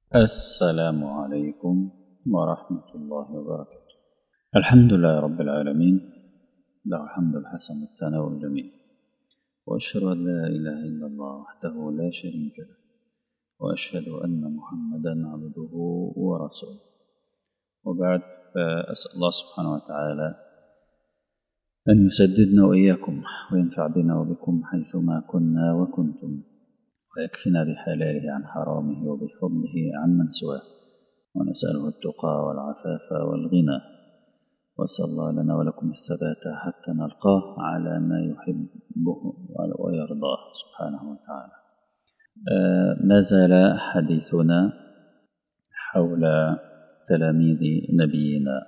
السلام عليكم ورحمة الله وبركاته الحمد لله رب العالمين له الحمد الحسن الثناء الجميل وأشهد أن لا إله إلا الله وحده لا شريك له وأشهد أن محمدا عبده ورسوله وبعد فأسأل الله سبحانه وتعالى أن يسددنا وإياكم وينفع بنا وبكم حيثما كنا وكنتم ويكفنا بحلاله عن حرامه وبفضله عن من سواه ونسأله التقى والعفاف والغنى وأسأل الله لنا ولكم الثبات حتى نلقاه على ما يحبه ويرضاه سبحانه وتعالى ما زال حديثنا حول تلاميذ نبينا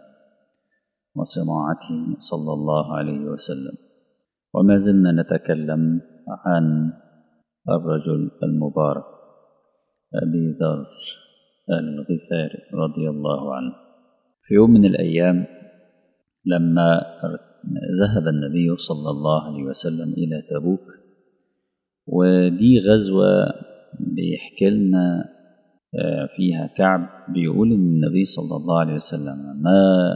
وصناعته صلى الله عليه وسلم وما زلنا نتكلم عن الرجل المبارك أبي ذر الغفاري رضي الله عنه في يوم من الأيام لما ذهب النبي صلى الله عليه وسلم إلى تبوك ودي غزوة بيحكي لنا فيها كعب بيقول إن النبي صلى الله عليه وسلم ما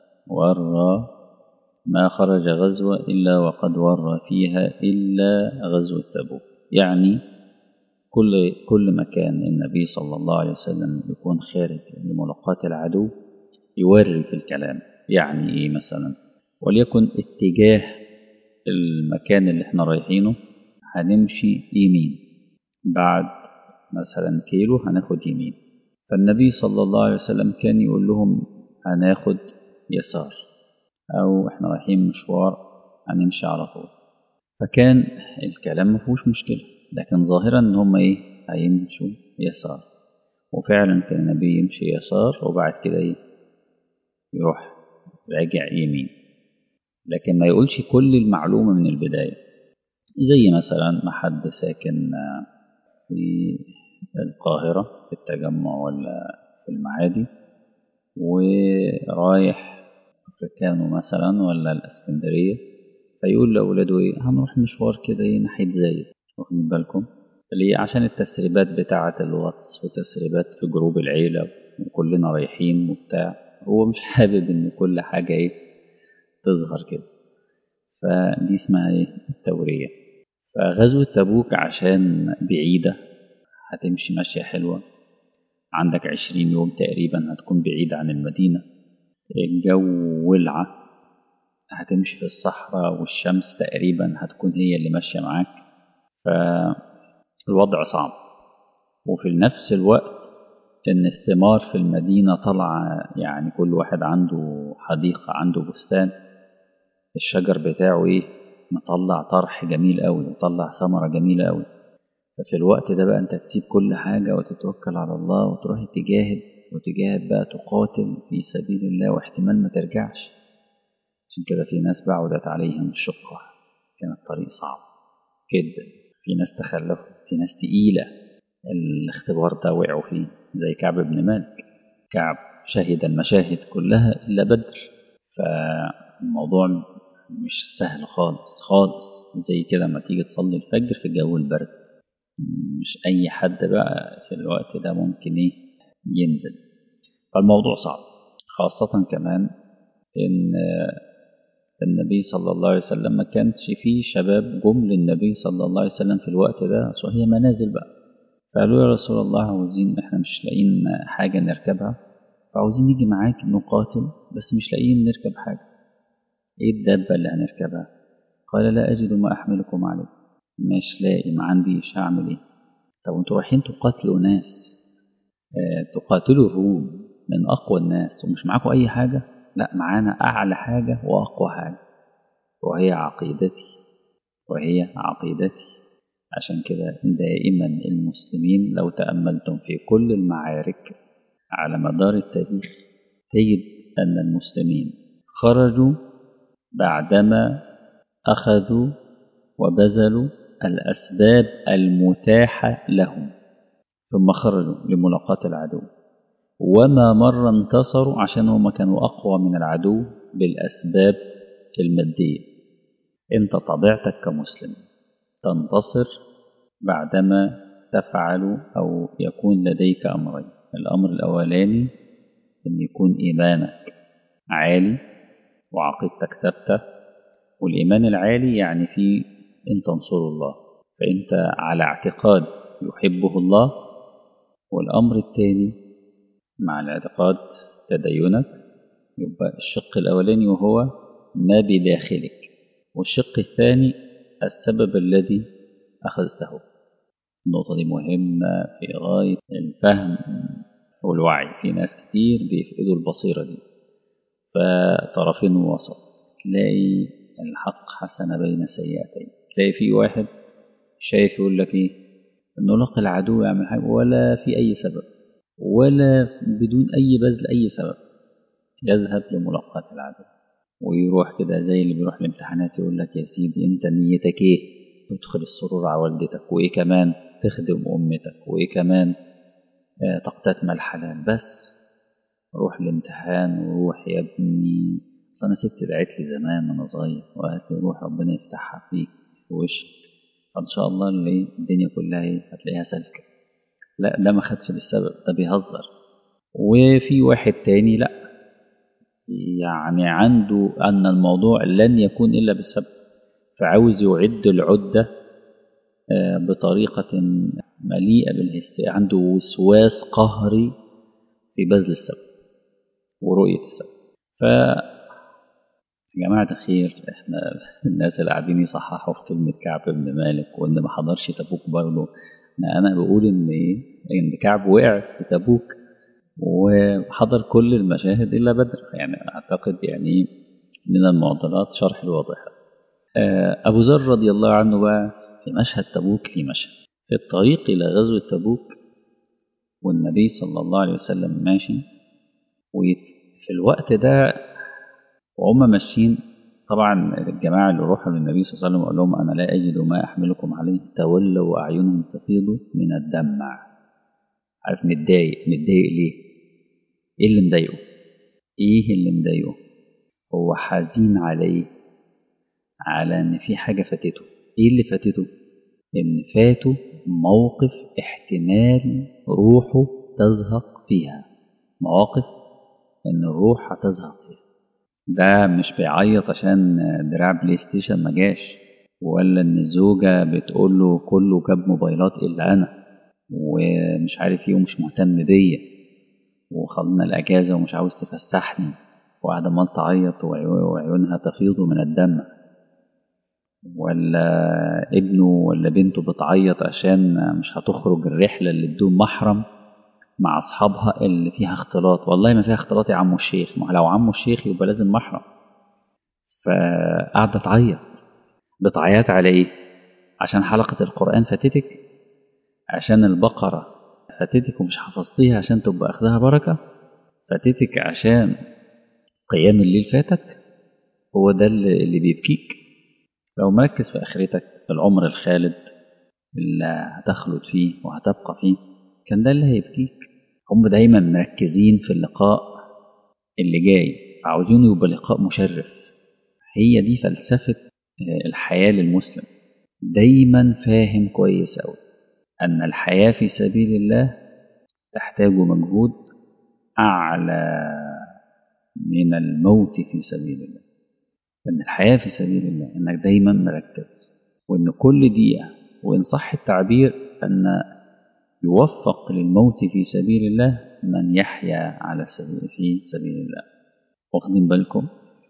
ورى ما خرج غزوة إلا وقد ورى فيها إلا غزوة تبوك يعني كل كل مكان النبي صلى الله عليه وسلم يكون خارج لملاقاة العدو يوري في الكلام يعني ايه مثلا وليكن اتجاه المكان اللي احنا رايحينه هنمشي يمين بعد مثلا كيلو هناخد يمين فالنبي صلى الله عليه وسلم كان يقول لهم هناخد يسار او احنا رايحين مشوار هنمشي على طول فكان الكلام مفهوش مشكله لكن ظاهرا ان هم ايه هيمشوا يسار وفعلا كان النبي يمشي يسار وبعد كده ايه يروح راجع يمين لكن ما يقولش كل المعلومة من البداية زي مثلا ما حد ساكن في القاهرة في التجمع ولا في المعادي ورايح أفريكانو مثلا ولا الإسكندرية فيقول لأولاده إيه هنروح مشوار كده إيه ناحية زايد واخدين بالكم ليه عشان التسريبات بتاعة الواتس وتسريبات في جروب العيلة وكلنا رايحين وبتاع هو مش حابب ان كل حاجة ايه تظهر كده فدي اسمها ايه التورية فغزوة تبوك عشان بعيدة هتمشي ماشية حلوة عندك عشرين يوم تقريبا هتكون بعيدة عن المدينة الجو ولعة هتمشي في الصحراء والشمس تقريبا هتكون هي اللي ماشية معاك فالوضع صعب وفي نفس الوقت ان الثمار في المدينة طالعة يعني كل واحد عنده حديقة عنده بستان الشجر بتاعه ايه مطلع طرح جميل قوي وطلع ثمرة جميلة قوي ففي الوقت ده بقى انت تسيب كل حاجة وتتوكل على الله وتروح تجاهد وتجاهد بقى تقاتل في سبيل الله واحتمال ما ترجعش عشان كده في ناس بعدت عليهم الشقة كان الطريق صعب جدا في ناس تخلفوا في ناس تقيلة الاختبار ده وقعوا فيه زي كعب بن مالك كعب شهد المشاهد كلها إلا بدر فالموضوع مش سهل خالص خالص زي كده لما تيجي تصلي الفجر في جو البرد مش أي حد بقى في الوقت ده ممكن إيه ينزل فالموضوع صعب خاصة كمان إن النبي صلى الله عليه وسلم ما كانش فيه شباب جم للنبي صلى الله عليه وسلم في الوقت ده وهي منازل بقى فقالوا يا رسول الله عاوزين احنا مش لاقيين حاجة نركبها فعاوزين نيجي معاك نقاتل بس مش لاقيين نركب حاجة ايه الدابة اللي هنركبها قال لا أجد ما أحملكم عليه مش لاقي ما عنديش هعمل ايه طب انتوا رايحين تقاتلوا ناس اه تقاتلوا الروم من أقوى الناس ومش معاكم أي حاجة لا معانا أعلى حاجة وأقوى حاجة وهي عقيدتي وهي عقيدتي عشان كده دائما المسلمين لو تأملتم في كل المعارك على مدار التاريخ تجد أن المسلمين خرجوا بعدما أخذوا وبذلوا الأسباب المتاحة لهم ثم خرجوا لملاقاة العدو وما مرة انتصروا عشان هم كانوا أقوى من العدو بالأسباب المادية أنت طبيعتك كمسلم تنتصر بعدما تفعل أو يكون لديك أمرين الأمر الأولاني أن يكون إيمانك عالي وعقيدتك ثابتة والإيمان العالي يعني في أن تنصر الله فأنت على اعتقاد يحبه الله والأمر الثاني مع الاعتقاد تدينك يبقى الشق الأولاني وهو ما بداخلك والشق الثاني السبب الذي أخذته النقطة دي مهمة في غاية الفهم والوعي في ناس كتير بيفقدوا البصيرة دي فطرفين وسط تلاقي الحق حسن بين سيئتين تلاقي في واحد شايف يقول لك ايه انه لقى العدو يعمل حاجة ولا في اي سبب ولا بدون اي بذل اي سبب يذهب لملاقاة العدو ويروح كده زي اللي بيروح الامتحانات يقول لك يا سيدي انت نيتك ايه تدخل السرور على والدتك وايه كمان تخدم امتك وايه كمان آه تقتتم الحلال بس روح الامتحان وروح يا ابني اصل انا ست دعت لي زمان وانا صغير وقالت لي روح ربنا يفتحها فيك في وشك فان شاء الله اللي الدنيا كلها ايه هتلاقيها سالكه لا ده ما خدش بالسبب ده بيهزر وفي واحد تاني لا يعني عنده ان الموضوع لن يكون الا بالسبب فعاوز يعد العده بطريقه مليئه بالهستيريا عنده وسواس قهري في بذل السبب ورؤية السبب ف يا جماعة الخير احنا الناس اللي قاعدين يصححوا في كلمة كعب بن مالك وان ما حضرش تبوك برضه انا بقول ان ايه ان كعب وقع في تبوك وحضر كل المشاهد الا بدر يعني اعتقد يعني من المعضلات شرح الواضحة ابو ذر رضي الله عنه بقى في مشهد تبوك ليه مشهد في الطريق الى غزوة تبوك والنبي صلى الله عليه وسلم ماشي وفي الوقت ده وهم ماشيين طبعا الجماعة اللي روحوا للنبي صلى الله عليه وسلم وقال لهم أنا لا أجد ما أحملكم عليه تولوا وأعينهم تفيض من الدمع عارف متضايق متضايق ليه؟ إيه اللي مضايقه؟ إيه اللي مضايقه؟ هو حزين عليه على إن في حاجة فاتته إيه اللي فاتته؟ إن فاته موقف احتمال روحه تزهق فيها مواقف ان الروح هتزهق فيها ده مش بيعيط عشان دراع بلاي ستيشن ما جاش ولا ان الزوجة بتقول له كله جاب موبايلات الا انا ومش عارف ايه ومش مهتم بيا وخلنا الاجازة ومش عاوز تفسحني وقاعدة مال تعيط وعيونها تفيض من الدمع ولا ابنه ولا بنته بتعيط عشان مش هتخرج الرحلة اللي بدون محرم مع أصحابها اللي فيها اختلاط والله ما فيها اختلاط يا عمو الشيخ ما لو عمو الشيخ يبقى لازم محرم فقاعدة تعيط بتعيط على ايه عشان حلقة القرآن فاتتك عشان البقرة فاتتك ومش حفظتيها عشان تبقى أخدها بركة فاتتك عشان قيام الليل فاتك هو ده اللي بيبكيك لو مركز في آخرتك في العمر الخالد اللي هتخلد فيه وهتبقى فيه كان ده اللي هيبكيك هم دايما مركزين في اللقاء اللي جاي عاوزينه يبقى لقاء مشرف هي دي فلسفة الحياة للمسلم دايما فاهم كويس أوي أن الحياة في سبيل الله تحتاج مجهود أعلى من الموت في سبيل الله أن الحياة في سبيل الله أنك دايما مركز وأن كل دقيقة وإن صح التعبير أن يوفق للموت في سبيل الله من يحيا على سبيل في سبيل الله واخدين بالكم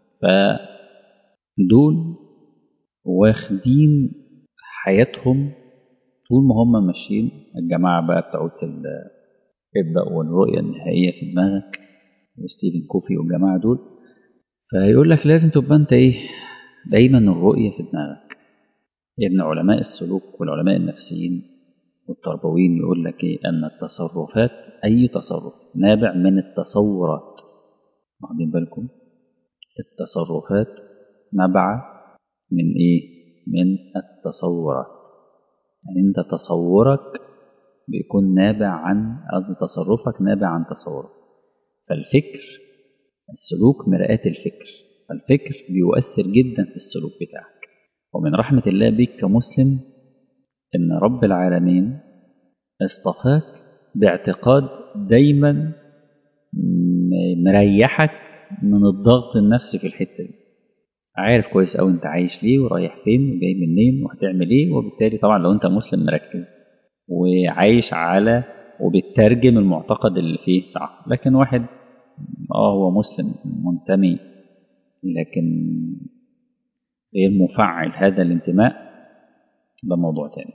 فدول واخدين حياتهم طول ما هم ماشيين الجماعة بقى بتوع ابدأ والرؤية النهائية في دماغك وستيفن كوفي والجماعة دول فيقول لك لازم تبقى انت ايه دايما الرؤية في دماغك ابن علماء السلوك والعلماء النفسيين والتربويين يقول لك ايه ان التصرفات اي تصرف نابع من التصورات واخدين بالكم التصرفات نبع من ايه من التصورات يعني انت تصورك بيكون نابع عن قصدي تصرفك نابع عن تصورك فالفكر السلوك مرآة الفكر فالفكر بيؤثر جدا في السلوك بتاعك ومن رحمة الله بك كمسلم إن رب العالمين اصطفاك باعتقاد دايما مريحك من الضغط النفسي في الحتة دي عارف كويس أوي أنت عايش ليه ورايح فين وجاي منين وهتعمل إيه وبالتالي طبعا لو أنت مسلم مركز وعايش على وبتترجم المعتقد اللي فيه صح لكن واحد اه هو مسلم منتمي لكن غير مفعل هذا الانتماء ده موضوع تاني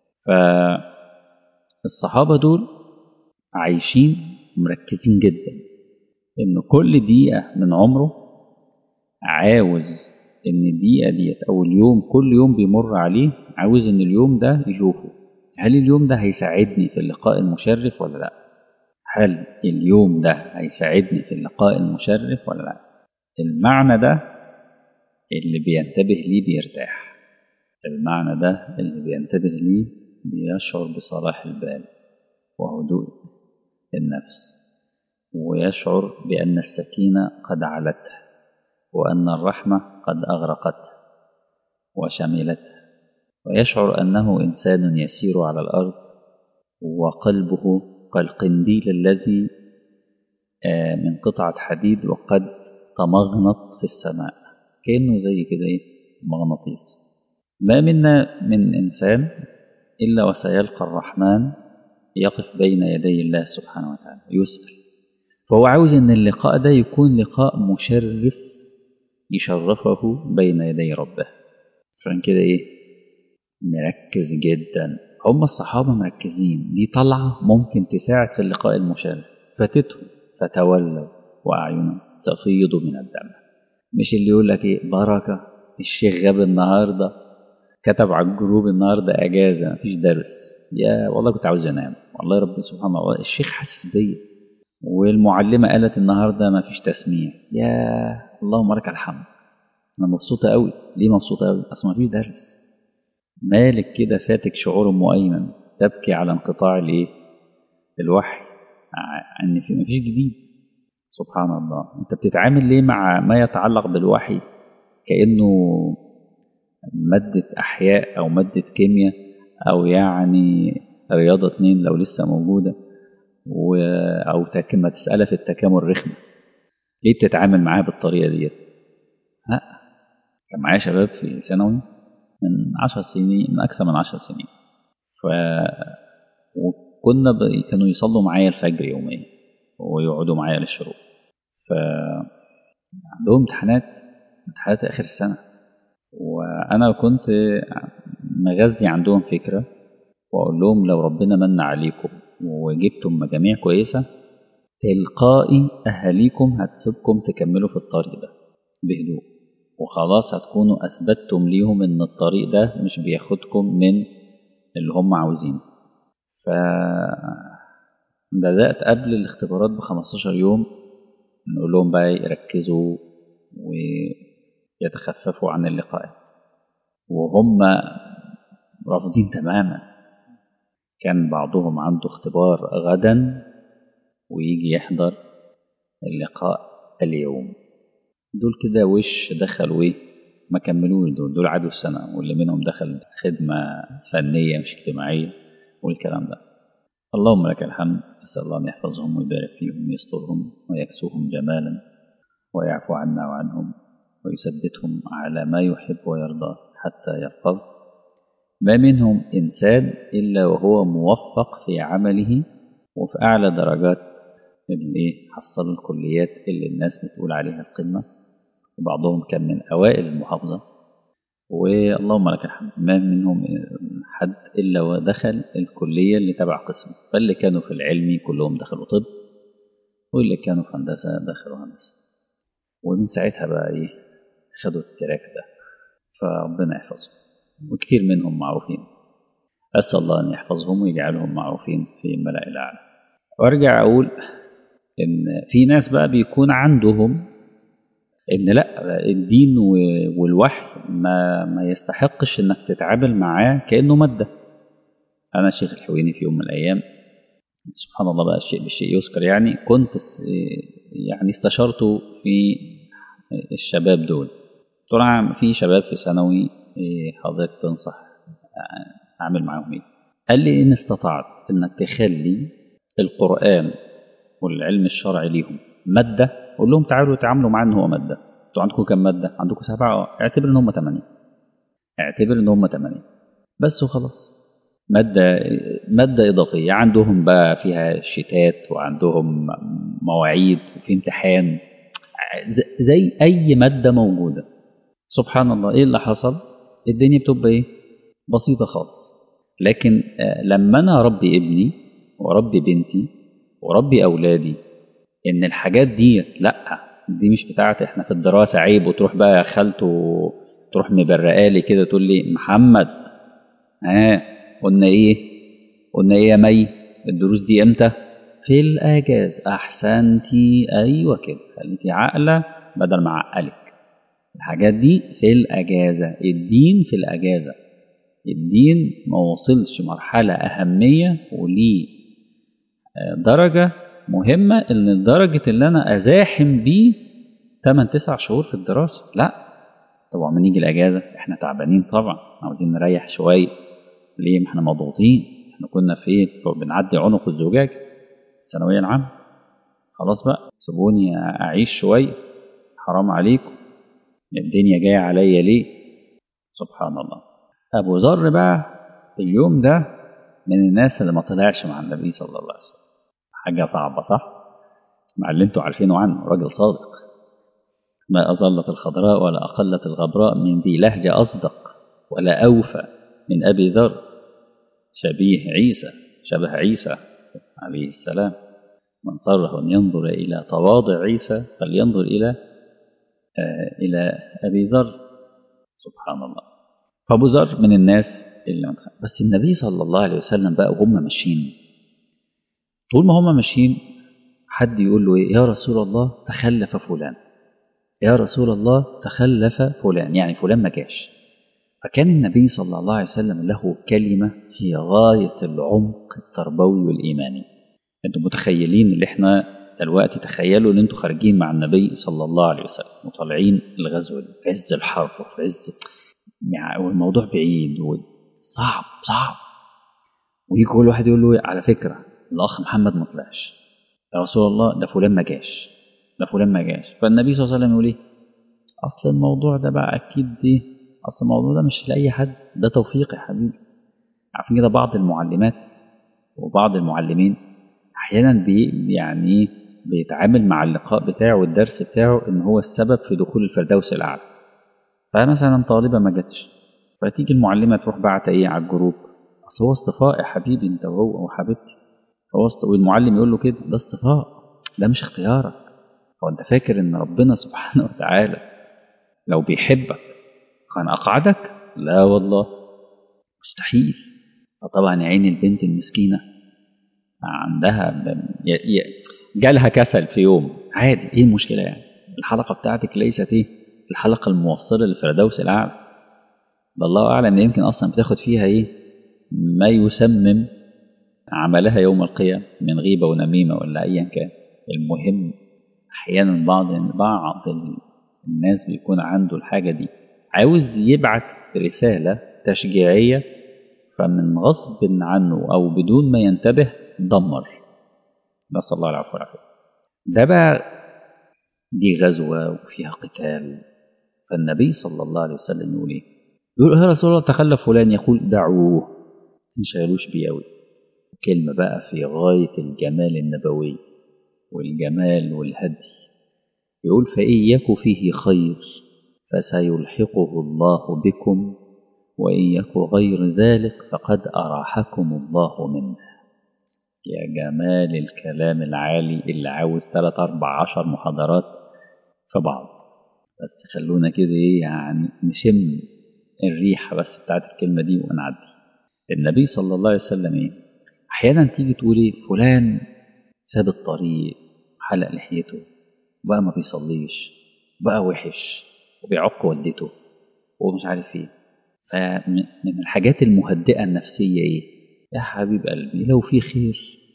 فالصحابة دول عايشين مركزين جدا ان كل دقيقة من عمره عاوز ان الدقيقة ديت او اليوم كل يوم بيمر عليه عاوز ان اليوم ده يشوفه هل اليوم ده هيساعدني في اللقاء المشرف ولا لا هل اليوم ده هيساعدني في اللقاء المشرف ولا لا المعنى ده اللي بينتبه ليه بيرتاح المعنى ده اللي بينتبه ليه بيشعر بصلاح البال وهدوء النفس ويشعر بأن السكينة قد علته وأن الرحمة قد أغرقته وشملته ويشعر أنه إنسان يسير على الأرض وقلبه كالقنديل الذي من قطعة حديد وقد تمغنط في السماء كأنه زي كده مغناطيس ما منا من إنسان إلا وسيلقى الرحمن يقف بين يدي الله سبحانه وتعالى يسأل فهو عاوز إن اللقاء ده يكون لقاء مشرف يشرفه بين يدي ربه عشان كده إيه مركز جدا هم الصحابة مركزين دي طلعة ممكن تساعد في اللقاء المشرف فاتتهم فتولوا وأعينهم تفيض من الدم مش اللي يقول لك ايه بركة الشيخ غاب النهاردة كتب على الجروب النهاردة أجازة مفيش درس يا والله كنت عاوز أنام والله رب سبحانه الله الشيخ حاسس بيا والمعلمة قالت النهاردة مفيش تسميع يا اللهم لك الحمد أنا مبسوطة قوي ليه مبسوطة قوي أصل مفيش درس مالك كده فاتك شعور مؤيمن تبكي على انقطاع الايه الوحي ان في مفيش جديد سبحان الله انت بتتعامل ليه مع ما يتعلق بالوحي كانه ماده احياء او ماده كيمياء او يعني رياضه اتنين لو لسه موجوده و... او تكما تسالها في التكامل رخمه ليه بتتعامل معاها بالطريقه ديت لا كان معايا شباب في ثانوي من عشر سنين من أكثر من عشر سنين ف وكنا ب... كانوا يصلوا معايا الفجر يوميا ويقعدوا معايا للشروق ف عندهم امتحانات امتحانات آخر السنة وأنا كنت مغذي عندهم فكرة وأقول لهم لو ربنا من عليكم وجبتم مجاميع كويسة تلقائي أهاليكم هتسيبكم تكملوا في الطريق ده بهدوء وخلاص هتكونوا أثبتتم ليهم إن الطريق ده مش بياخدكم من اللي هم عاوزينه ف بدأت قبل الاختبارات ب 15 يوم نقول لهم بقى يركزوا ويتخففوا عن اللقاءات وهم رافضين تماما كان بعضهم عنده اختبار غدا ويجي يحضر اللقاء اليوم دول كده وش دخلوا ايه ما كملوش دول دول عادوا السنة واللي منهم دخل خدمة فنية مش اجتماعية والكلام ده اللهم لك الحمد أسأل الله أن يحفظهم ويبارك فيهم ويسترهم ويكسوهم جمالا ويعفو عنا وعنهم ويثبتهم على ما يحب ويرضى حتى يلقاه ما منهم إنسان إلا وهو موفق في عمله وفي أعلى درجات اللي حصلوا الكليات اللي الناس بتقول عليها القمة وبعضهم كان من أوائل المحافظة واللهم لك الحمد ما منهم حد إلا ودخل الكلية اللي تبع قسمه فاللي كانوا في العلمي كلهم دخلوا طب واللي كانوا في هندسة دخلوا هندسة ومن ساعتها بقى إيه خدوا التراك ده فربنا يحفظهم وكثير منهم معروفين أسأل الله أن يحفظهم ويجعلهم معروفين في الملأ الأعلى وأرجع أقول إن في ناس بقى بيكون عندهم ان لا الدين والوحي ما ما يستحقش انك تتعامل معاه كانه ماده انا الشيخ الحويني في يوم من الايام سبحان الله بقى الشيء بالشيء يذكر يعني كنت يعني استشرته في الشباب دول طبعا في شباب في ثانوي حضرتك تنصح اعمل معاهم ايه قال لي ان استطعت انك تخلي القرآن والعلم الشرعي ليهم مادة قول لهم تعالوا تعاملوا معاه ان هو مادة انتوا عندكم كم مادة عندكم سبعة اعتبر ان هم ثمانية اعتبر ان هم ثمانية بس وخلاص مادة مادة إضافية عندهم بقى فيها شتات وعندهم مواعيد وفي امتحان زي أي مادة موجودة سبحان الله إيه اللي حصل الدنيا بتبقى إيه بسيطة خالص لكن لما أنا أربي ابني وأربي بنتي وأربي أولادي إن الحاجات دي لأ دي مش بتاعت إحنا في الدراسة عيب وتروح بقى يا خالته تروح مبرقالي كده تقول لي محمد ها قلنا ايه قلنا ايه يا مي الدروس دي امتى في الاجاز احسنتي ايوه كده خليكي عاقله بدل ما اعقلك الحاجات دي في الاجازه الدين في الاجازه الدين ما وصلش مرحله اهميه وليه درجه مهمه ان درجه اللي انا ازاحم بيه 8 9 شهور في الدراسه لا طبعا ما نيجي الاجازه احنا تعبانين طبعا عاوزين نريح شويه ليه ما احنا مضغوطين احنا كنا في ايه بنعدي عنق الزجاج الثانويه العامه خلاص بقى سيبوني اعيش شويه حرام عليكم الدنيا جايه عليا ليه سبحان الله ابو ذر بقى في اليوم ده من الناس اللي ما طلعش مع النبي صلى الله عليه وسلم حاجه صعبه صح مع اللي انتوا عارفينه عنه راجل صادق ما أظلت الخضراء ولا أقلت الغبراء من ذي لهجة أصدق ولا أوفى من أبي ذر شبيه عيسى شبه عيسى عليه السلام من صره أن ينظر إلى تواضع عيسى فلينظر إلى آه إلى أبي ذر سبحان الله فأبو ذر من الناس اللي بس النبي صلى الله عليه وسلم بقى وهم ماشيين طول ما هم ماشيين حد يقول له إيه يا رسول الله تخلف فلان يا رسول الله تخلف فلان يعني فلان ما جاش فكان النبي صلى الله عليه وسلم له كلمة في غاية العمق التربوي والإيماني انتم متخيلين اللي احنا دلوقتي تخيلوا ان انتم خارجين مع النبي صلى الله عليه وسلم وطالعين الغزو في عز الحرب وفي عز يعني والموضوع بعيد وصعب صعب ويجي كل واحد يقول له على فكرة الأخ محمد ما طلعش يا رسول الله ده فلان ما جاش ده فلان ما جاش فالنبي صلى الله عليه وسلم يقول ايه اصل الموضوع ده بقى اكيد دي اصل الموضوع ده مش لاي حد ده توفيق يا حبيبي عارفين كده بعض المعلمات وبعض المعلمين احيانا بي يعني بيتعامل مع اللقاء بتاعه والدرس بتاعه ان هو السبب في دخول الفردوس الاعلى فمثلا طالبه ما جاتش فتيجي المعلمه تروح بعت ايه على الجروب اصل هو اصطفاء يا حبيبي انت وهو وحبيبتي هو است... والمعلم يقول له كده ده اصطفاء ده مش اختيارك هو انت فاكر ان ربنا سبحانه وتعالى لو بيحبك كان اقعدك لا والله مستحيل فطبعا يا عيني البنت المسكينه عندها جالها كسل في يوم عادي ايه المشكله يعني الحلقه بتاعتك ليست ايه الحلقه الموصله للفردوس الاعلى ده الله اعلم يمكن اصلا بتاخد فيها ايه ما يسمم عملها يوم القيامه من غيبه ونميمه ولا ايا كان المهم احيانا بعض بعض الناس بيكون عنده الحاجه دي عاوز يبعت رساله تشجيعيه فمن غصب عنه او بدون ما ينتبه دمر نسال الله العفو والعافيه ده بقى دي غزوه وفيها قتال فالنبي صلى الله عليه وسلم يقول ايه يقول يا رسول الله تخلف فلان يقول دعوه ما تشغلوش بيه قوي كلمه بقى في غايه الجمال النبوي والجمال والهدي يقول فإن يك فيه خير فسيلحقه الله بكم وإن يك غير ذلك فقد أراحكم الله منه يا جمال الكلام العالي اللي عاوز ثلاث أربع عشر محاضرات في بعض بس خلونا كده إيه يعني نشم الريحة بس بتاعت الكلمة دي ونعدي النبي صلى الله عليه وسلم إيه أحيانا تيجي تقول إيه فلان ساب الطريق حلق لحيته بقى ما بيصليش بقى وحش وبيعق والدته ومش عارف ايه فمن الحاجات المهدئة النفسية ايه يا حبيب قلبي لو في خير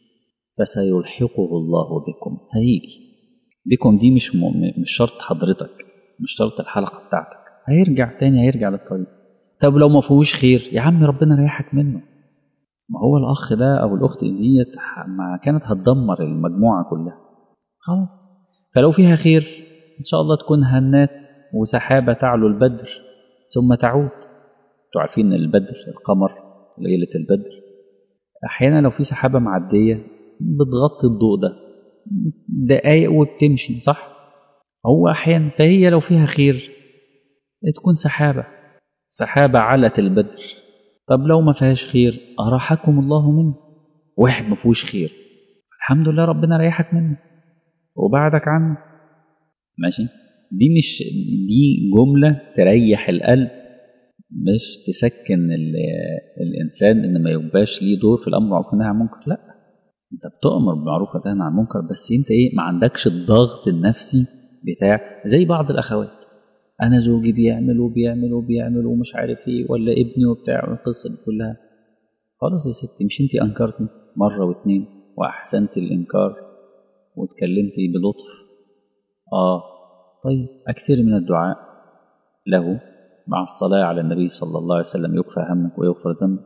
فسيلحقه الله بكم هيجي بكم دي مش م... مش شرط حضرتك مش شرط الحلقة بتاعتك هيرجع تاني هيرجع للطريق طب لو ما فيهوش خير يا عم ربنا ريحك منه ما هو الأخ ده أو الأخت ديت ما كانت هتدمر المجموعة كلها خلاص فلو فيها خير إن شاء الله تكون هنات وسحابة تعلو البدر ثم تعود انتوا عارفين البدر القمر ليلة البدر أحيانا لو في سحابة معدية بتغطي الضوء ده دقايق وبتمشي صح هو أحيانا فهي لو فيها خير تكون سحابة سحابة علت البدر طب لو ما فيهاش خير أراحكم الله منه واحد ما فيهوش خير الحمد لله ربنا ريحك منه وبعدك عنه ماشي دي مش دي جملة تريح القلب مش تسكن الإنسان إن ما يبقاش ليه دور في الأمر بالمعروف والنهي عن المنكر لا أنت بتؤمر بالمعروف وتنهى عن المنكر بس أنت إيه ما عندكش الضغط النفسي بتاع زي بعض الأخوات أنا زوجي بيعمل وبيعمل وبيعمل ومش عارف إيه ولا ابني وبتاع القصة دي كلها خلاص يا ستي مش أنت أنكرتي مرة واتنين وأحسنت الإنكار واتكلمتي بلطف آه طيب أكثر من الدعاء له مع الصلاة على النبي صلى الله عليه وسلم يكفى همك ويغفر ذنبك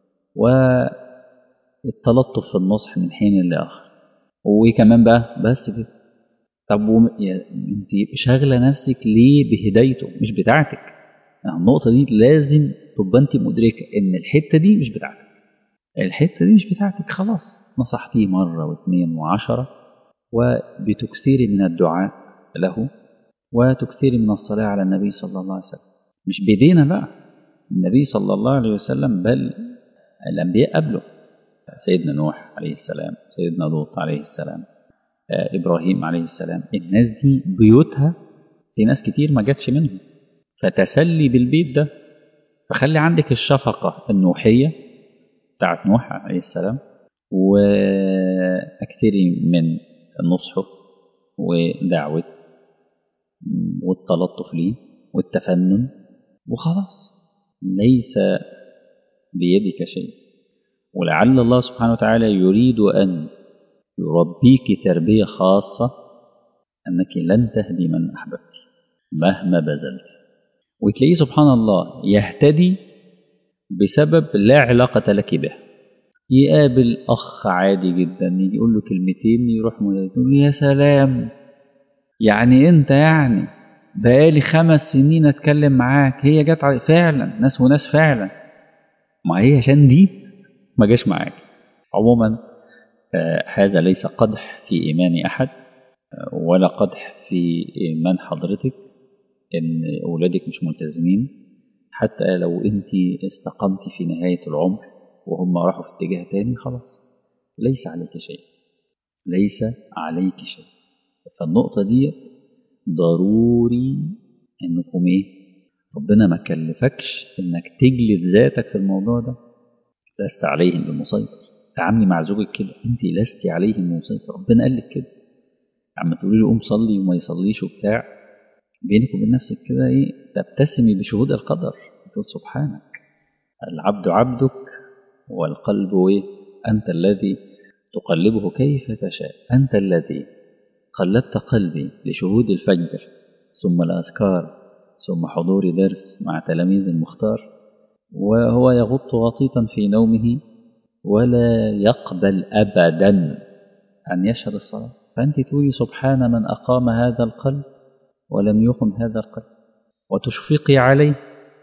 والتلطف في النصح من حين لآخر وكمان بقى بس كده طب وم... يا... انت شاغله نفسك ليه بهدايته مش بتاعتك يعني النقطه دي لازم تبقى انت مدركه ان الحته دي مش بتاعتك الحته دي مش بتاعتك خلاص نصحتيه مره واثنين وعشره وبتكثير من الدعاء له وتكثير من الصلاه على النبي صلى الله عليه وسلم مش بايدينا بقى النبي صلى الله عليه وسلم بل الانبياء قبله سيدنا نوح عليه السلام سيدنا لوط عليه السلام إبراهيم عليه السلام الناس دي بيوتها في ناس كتير ما جاتش منهم فتسلي بالبيت ده فخلي عندك الشفقة النوحية بتاعت نوح عليه السلام وأكثري من نصحه ودعوة والتلطف ليه والتفنن وخلاص ليس بيدك شيء ولعل الله سبحانه وتعالى يريد أن يربيك تربية خاصة أنك لن تهدي من أحببت مهما بذلت وتلاقيه سبحان الله يهتدي بسبب لا علاقة لك به يقابل أخ عادي جدا يجي يقول له كلمتين يروح يقول يا سلام يعني أنت يعني بقالي خمس سنين أتكلم معاك هي جت فعلا ناس وناس فعلا ما هي عشان دي ما جاش معاك عموما آه هذا ليس قدح في إيمان أحد آه ولا قدح في إيمان حضرتك إن أولادك مش ملتزمين حتى لو أنت استقمت في نهاية العمر وهم راحوا في اتجاه تاني خلاص ليس عليك شيء ليس عليك شيء فالنقطة دي ضروري إنكم إيه ربنا ما كلفكش إنك تجلد ذاتك في الموضوع ده لست عليهم بمسيطر تعاملي مع زوجك كده انت لست عليهم بمسيطر ربنا قال لك كده عم تقولي له قوم صلي وما يصليش وبتاع بينك وبين نفسك كده ايه تبتسمي بشهود القدر تقول سبحانك العبد عبدك والقلب ايه انت الذي تقلبه كيف تشاء انت الذي قلبت قلبي لشهود الفجر ثم الاذكار ثم حضور درس مع تلاميذ المختار وهو يغط غطيطا في نومه ولا يقبل أبدا أن يشهد الصلاة فأنت تقولي سبحان من أقام هذا القلب ولم يقم هذا القلب وتشفقي عليه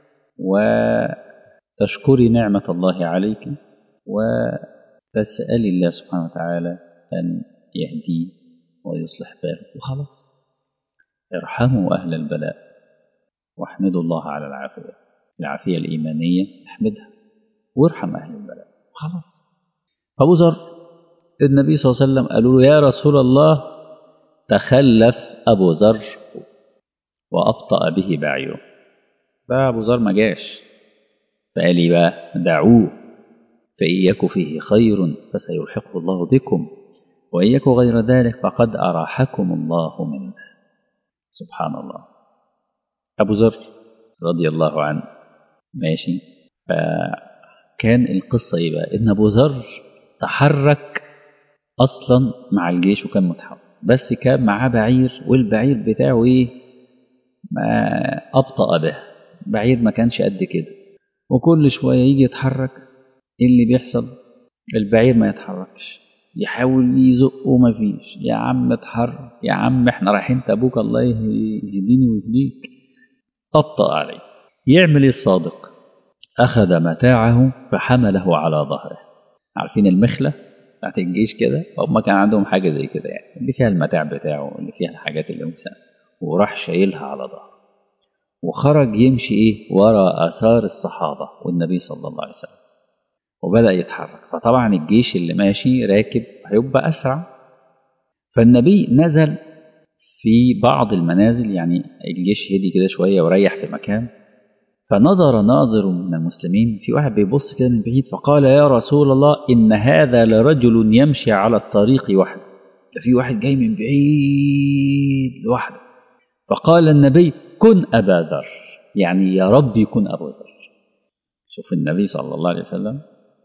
وتشكري نعمة الله عليك وتسألي الله سبحانه وتعالى أن يهديه ويصلح باله وخلاص ارحموا أهل البلاء واحمدوا الله على العافية العافية الإيمانية احمدها وارحم أهل البلاء خلاص أبو ذر النبي صلى الله عليه وسلم قالوا له يا رسول الله تخلف أبو ذر وأبطأ به بعيره فأبو ذر ما جاش فقال لي بقى دعوه فإن يك فيه خير فسيلحقه الله بكم وإن يك غير ذلك فقد أراحكم الله منه سبحان الله أبو ذر رضي الله عنه ماشي فكان القصة إيه بقى إن أبو ذر تحرك أصلا مع الجيش وكان متحرك بس كان معاه بعير والبعير بتاعه إيه ما أبطأ به بعير ما كانش قد كده وكل شوية يجي يتحرك إيه اللي بيحصل البعير ما يتحركش يحاول يزقه ما فيش يا عم اتحرك يا عم احنا رايحين تبوك الله يهديني ويهديك أبطأ عليه يعمل الصادق أخذ متاعه فحمله على ظهره عارفين المخلة بتاعت الجيش كده هم كان عندهم حاجة زي كده يعني اللي فيها المتاع بتاعه اللي فيها الحاجات اللي مثلا وراح شايلها على ظهره وخرج يمشي ايه ورا آثار الصحابة والنبي صلى الله عليه وسلم وبدأ يتحرك فطبعا الجيش اللي ماشي راكب هيبقى أسرع فالنبي نزل في بعض المنازل يعني الجيش هدي كده شوية وريح في مكان فنظر ناظر من المسلمين في واحد بيبص كده من بعيد فقال يا رسول الله إن هذا لرجل يمشي على الطريق وحده ده في واحد جاي من بعيد لوحده فقال النبي كن أبا ذر يعني يا رب يكون أبو ذر شوف النبي صلى الله عليه وسلم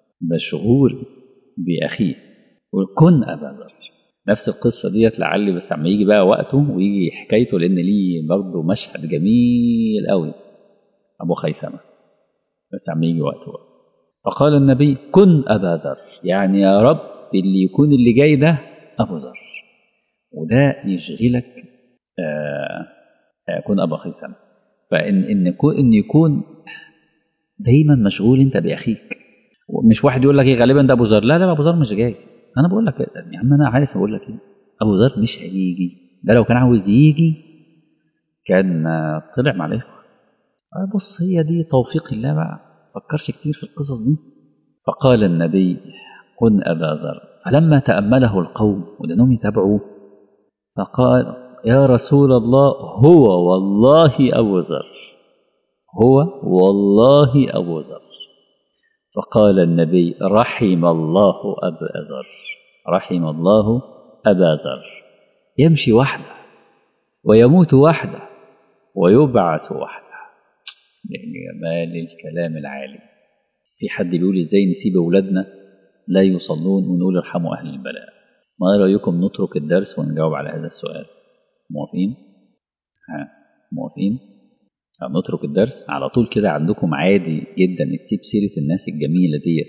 مشغول بأخيه وكن أبا ذر نفس القصة ديت لعلي بس عم يجي بقى وقته ويجي حكايته لأن ليه برضه مشهد جميل قوي أبو خيثمة بس عم يجي وقته بقى. فقال النبي كن أبا ذر يعني يا رب اللي يكون اللي جاي ده أبو ذر وده يشغلك آه كن أبا خيثمة فإن إن يكون إن يكون دايما مشغول أنت بأخيك مش واحد يقول لك إيه غالبا ده أبو ذر لا لا أبو ذر مش جاي أنا بقول لك يا عم أنا عارف أقول لك إيه أبو ذر مش هيجي ده لو كان عاوز يجي كان طلع مع الإخوة بص هي دي توفيق الله بقى فكرش كتير في القصص دي فقال النبي كن أبا ذر فلما تأمله القوم ودنهم يتابعوه فقال يا رسول الله هو والله أبو ذر هو والله أبو ذر فقال النبي رحم الله أبا ذر رحم الله أبا ذر يمشي وحده ويموت وحده ويبعث وحده يعني جمال الكلام العالي في حد بيقول ازاي نسيب اولادنا لا يصلون ونقول ارحموا اهل البلاء ما رايكم نترك الدرس ونجاوب على هذا السؤال موافقين ها موافقين نترك الدرس على طول كده عندكم عادي جدا تسيب سيره الناس الجميله ديت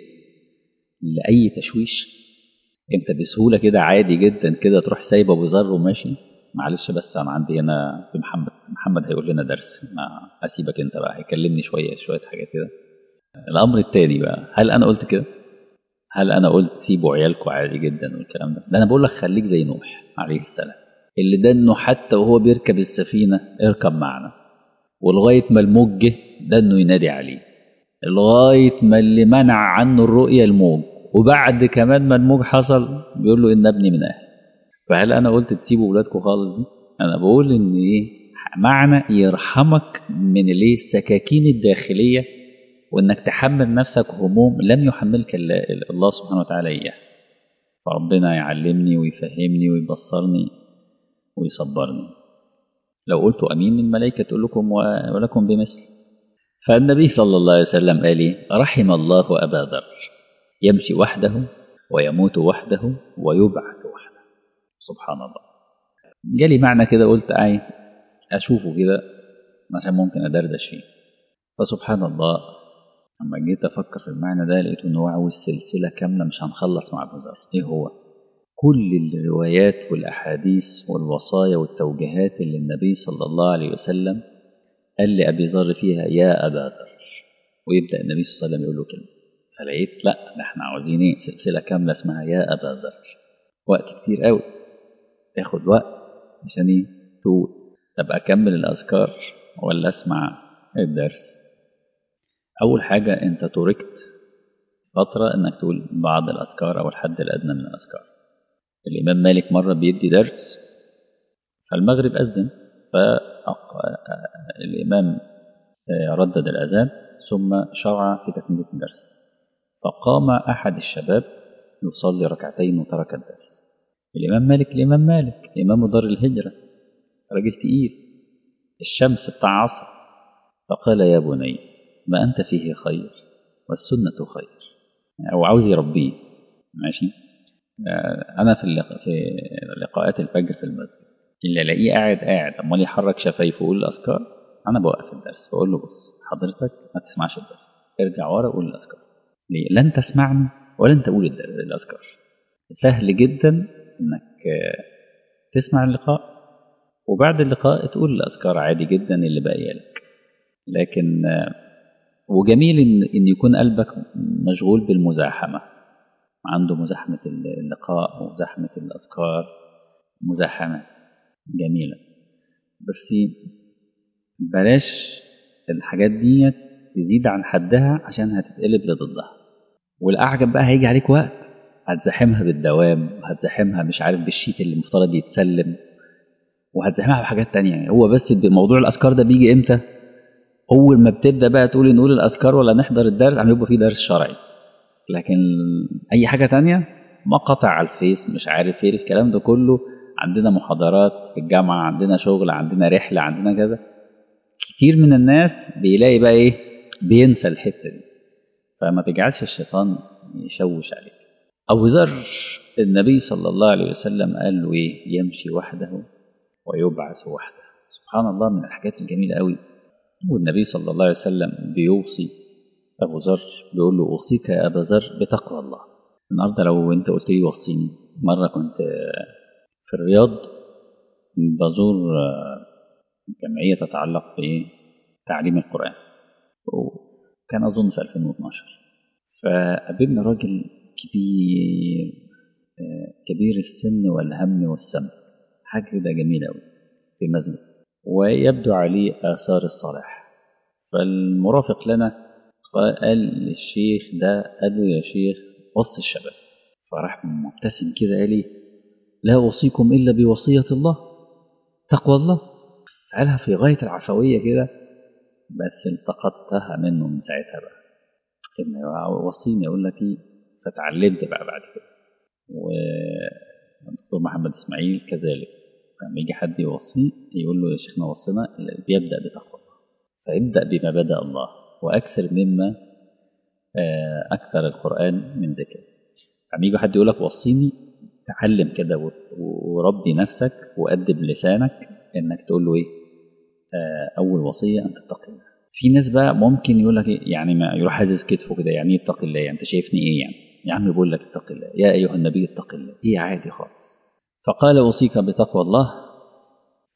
لاي تشويش انت بسهوله كده عادي جدا كده تروح سايب ابو ذر وماشي معلش بس انا عندي هنا في محمد محمد هيقول لنا درس ما اسيبك انت بقى هيكلمني شويه شويه حاجات كده الامر التاني بقى هل انا قلت كده هل انا قلت سيبوا عيالكم عادي جدا والكلام ده ده انا بقول لك خليك زي نوح عليه السلام اللي ده انه حتى وهو بيركب السفينه اركب معنا ولغايه ما الموج جه ده انه ينادي عليه لغايه ما اللي منع عنه الرؤيه الموج وبعد كمان ما الموج حصل بيقول له ان ابني من اهلي فهل انا قلت تسيبوا ولادكم خالص دي انا بقول ان ايه معنى يرحمك من الايه السكاكين الداخليه وانك تحمل نفسك هموم لم يحملك الله سبحانه وتعالى اياها فربنا يعلمني ويفهمني ويبصرني ويصبرني لو قلت امين الملائكه تقول لكم ولكم بمثل فالنبي صلى الله عليه وسلم قال ايه رحم الله ابا ذر يمشي وحده ويموت وحده ويبعث وحده سبحان الله جالي معنى كده قلت اي اشوفه كده عشان ممكن ادردش فيه فسبحان الله لما جيت افكر في المعنى ده لقيت ان هو عاوز سلسله كامله مش هنخلص مع ابو ذر ايه هو كل الروايات والاحاديث والوصايا والتوجيهات اللي النبي صلى الله عليه وسلم قال لابي ذر فيها يا ابا ذر ويبدا النبي صلى الله عليه وسلم يقول له كده فلقيت لا ده احنا عاوزين ايه سلسله كامله اسمها يا ابا ذر وقت كتير قوي تاخد وقت عشان ايه تقول طب اكمل الاذكار ولا اسمع الدرس اول حاجه انت تركت فتره انك تقول بعض الاذكار او الحد الادنى من الاذكار الامام مالك مره بيدي درس فالمغرب اذن فالامام ردد الاذان ثم شرع في تكمله الدرس فقام احد الشباب يصلي ركعتين وترك الدرس الإمام مالك الإمام مالك إمام دار الهجرة راجل تقيل الشمس بتاع عصر فقال يا بني ما أنت فيه خير والسنة خير أو عاوز يربيه ماشي أنا في اللق... في لقاءات الفجر في المسجد اللي ألاقيه قاعد قاعد أمال يحرك شفايفه ويقول الأذكار أنا بوقف الدرس بقول له بص حضرتك ما تسمعش الدرس ارجع ورا وقول الأذكار ليه؟ لن تسمعني ولا انت قول الاذكار سهل جدا انك تسمع اللقاء وبعد اللقاء تقول الاذكار عادي جدا اللي باقيه لك لكن وجميل ان ان يكون قلبك مشغول بالمزاحمه عنده مزاحمه اللقاء ومزاحمه الاذكار مزاحمه جميله بس بلاش الحاجات دي تزيد عن حدها عشان هتتقلب لضدها والاعجب بقى هيجي عليك وقت هتزاحمها بالدوام وهتزاحمها مش عارف بالشيت اللي المفترض يتسلم وهتزاحمها بحاجات تانية هو بس موضوع الاذكار ده بيجي امتى اول ما بتبدا بقى تقول نقول الاذكار ولا نحضر الدرس عم يبقى في درس شرعي لكن اي حاجه تانية مقاطع على الفيس مش عارف ايه الكلام ده كله عندنا محاضرات في الجامعه عندنا شغل عندنا رحله عندنا كذا كتير من الناس بيلاقي بقى ايه بينسى الحته دي فما تجعلش الشيطان يشوش عليك ابو ذر النبي صلى الله عليه وسلم قال له ايه يمشي وحده ويبعث وحده سبحان الله من الحاجات الجميله قوي والنبي صلى الله عليه وسلم بيوصي ابو ذر بيقول له اوصيك يا ابا ذر بتقوى الله النهارده لو انت قلت لي وصيني مره كنت في الرياض بزور جمعيه تتعلق بتعليم القران وكان اظن في 2012 فقابلنا راجل كبير كبير السن والهم والسم حاجه كده جميله قوي في مسجد ويبدو عليه آثار الصلاح فالمرافق لنا قال للشيخ ده قال له يا شيخ وصي الشباب فراح مبتسم كده قال لي لا أوصيكم إلا بوصية الله تقوى الله سألها في غاية العفوية كده بس التقطتها منه من ساعتها بقى إن وصيني أقول لك إيه فتعلمت بقى بعد كده والدكتور محمد إسماعيل كذلك لما يجي حد يوصيه يقول له يا شيخنا وصينا بيبدا بتقوى الله فابدا بما بدا الله واكثر مما اكثر القران من ذكر لما يجي حد يقول لك وصيني تعلم كده وربي نفسك وادب لسانك انك تقول له ايه اول وصيه ان تتقي الله في ناس بقى ممكن يقول لك إيه يعني ما يروح حازز كتفه كده يعني ايه اتقي الله يعني انت شايفني ايه يعني يا عم بيقول لك اتق الله يا ايها النبي اتق الله ايه عادي خالص فقال أوصيك بتقوى الله ف...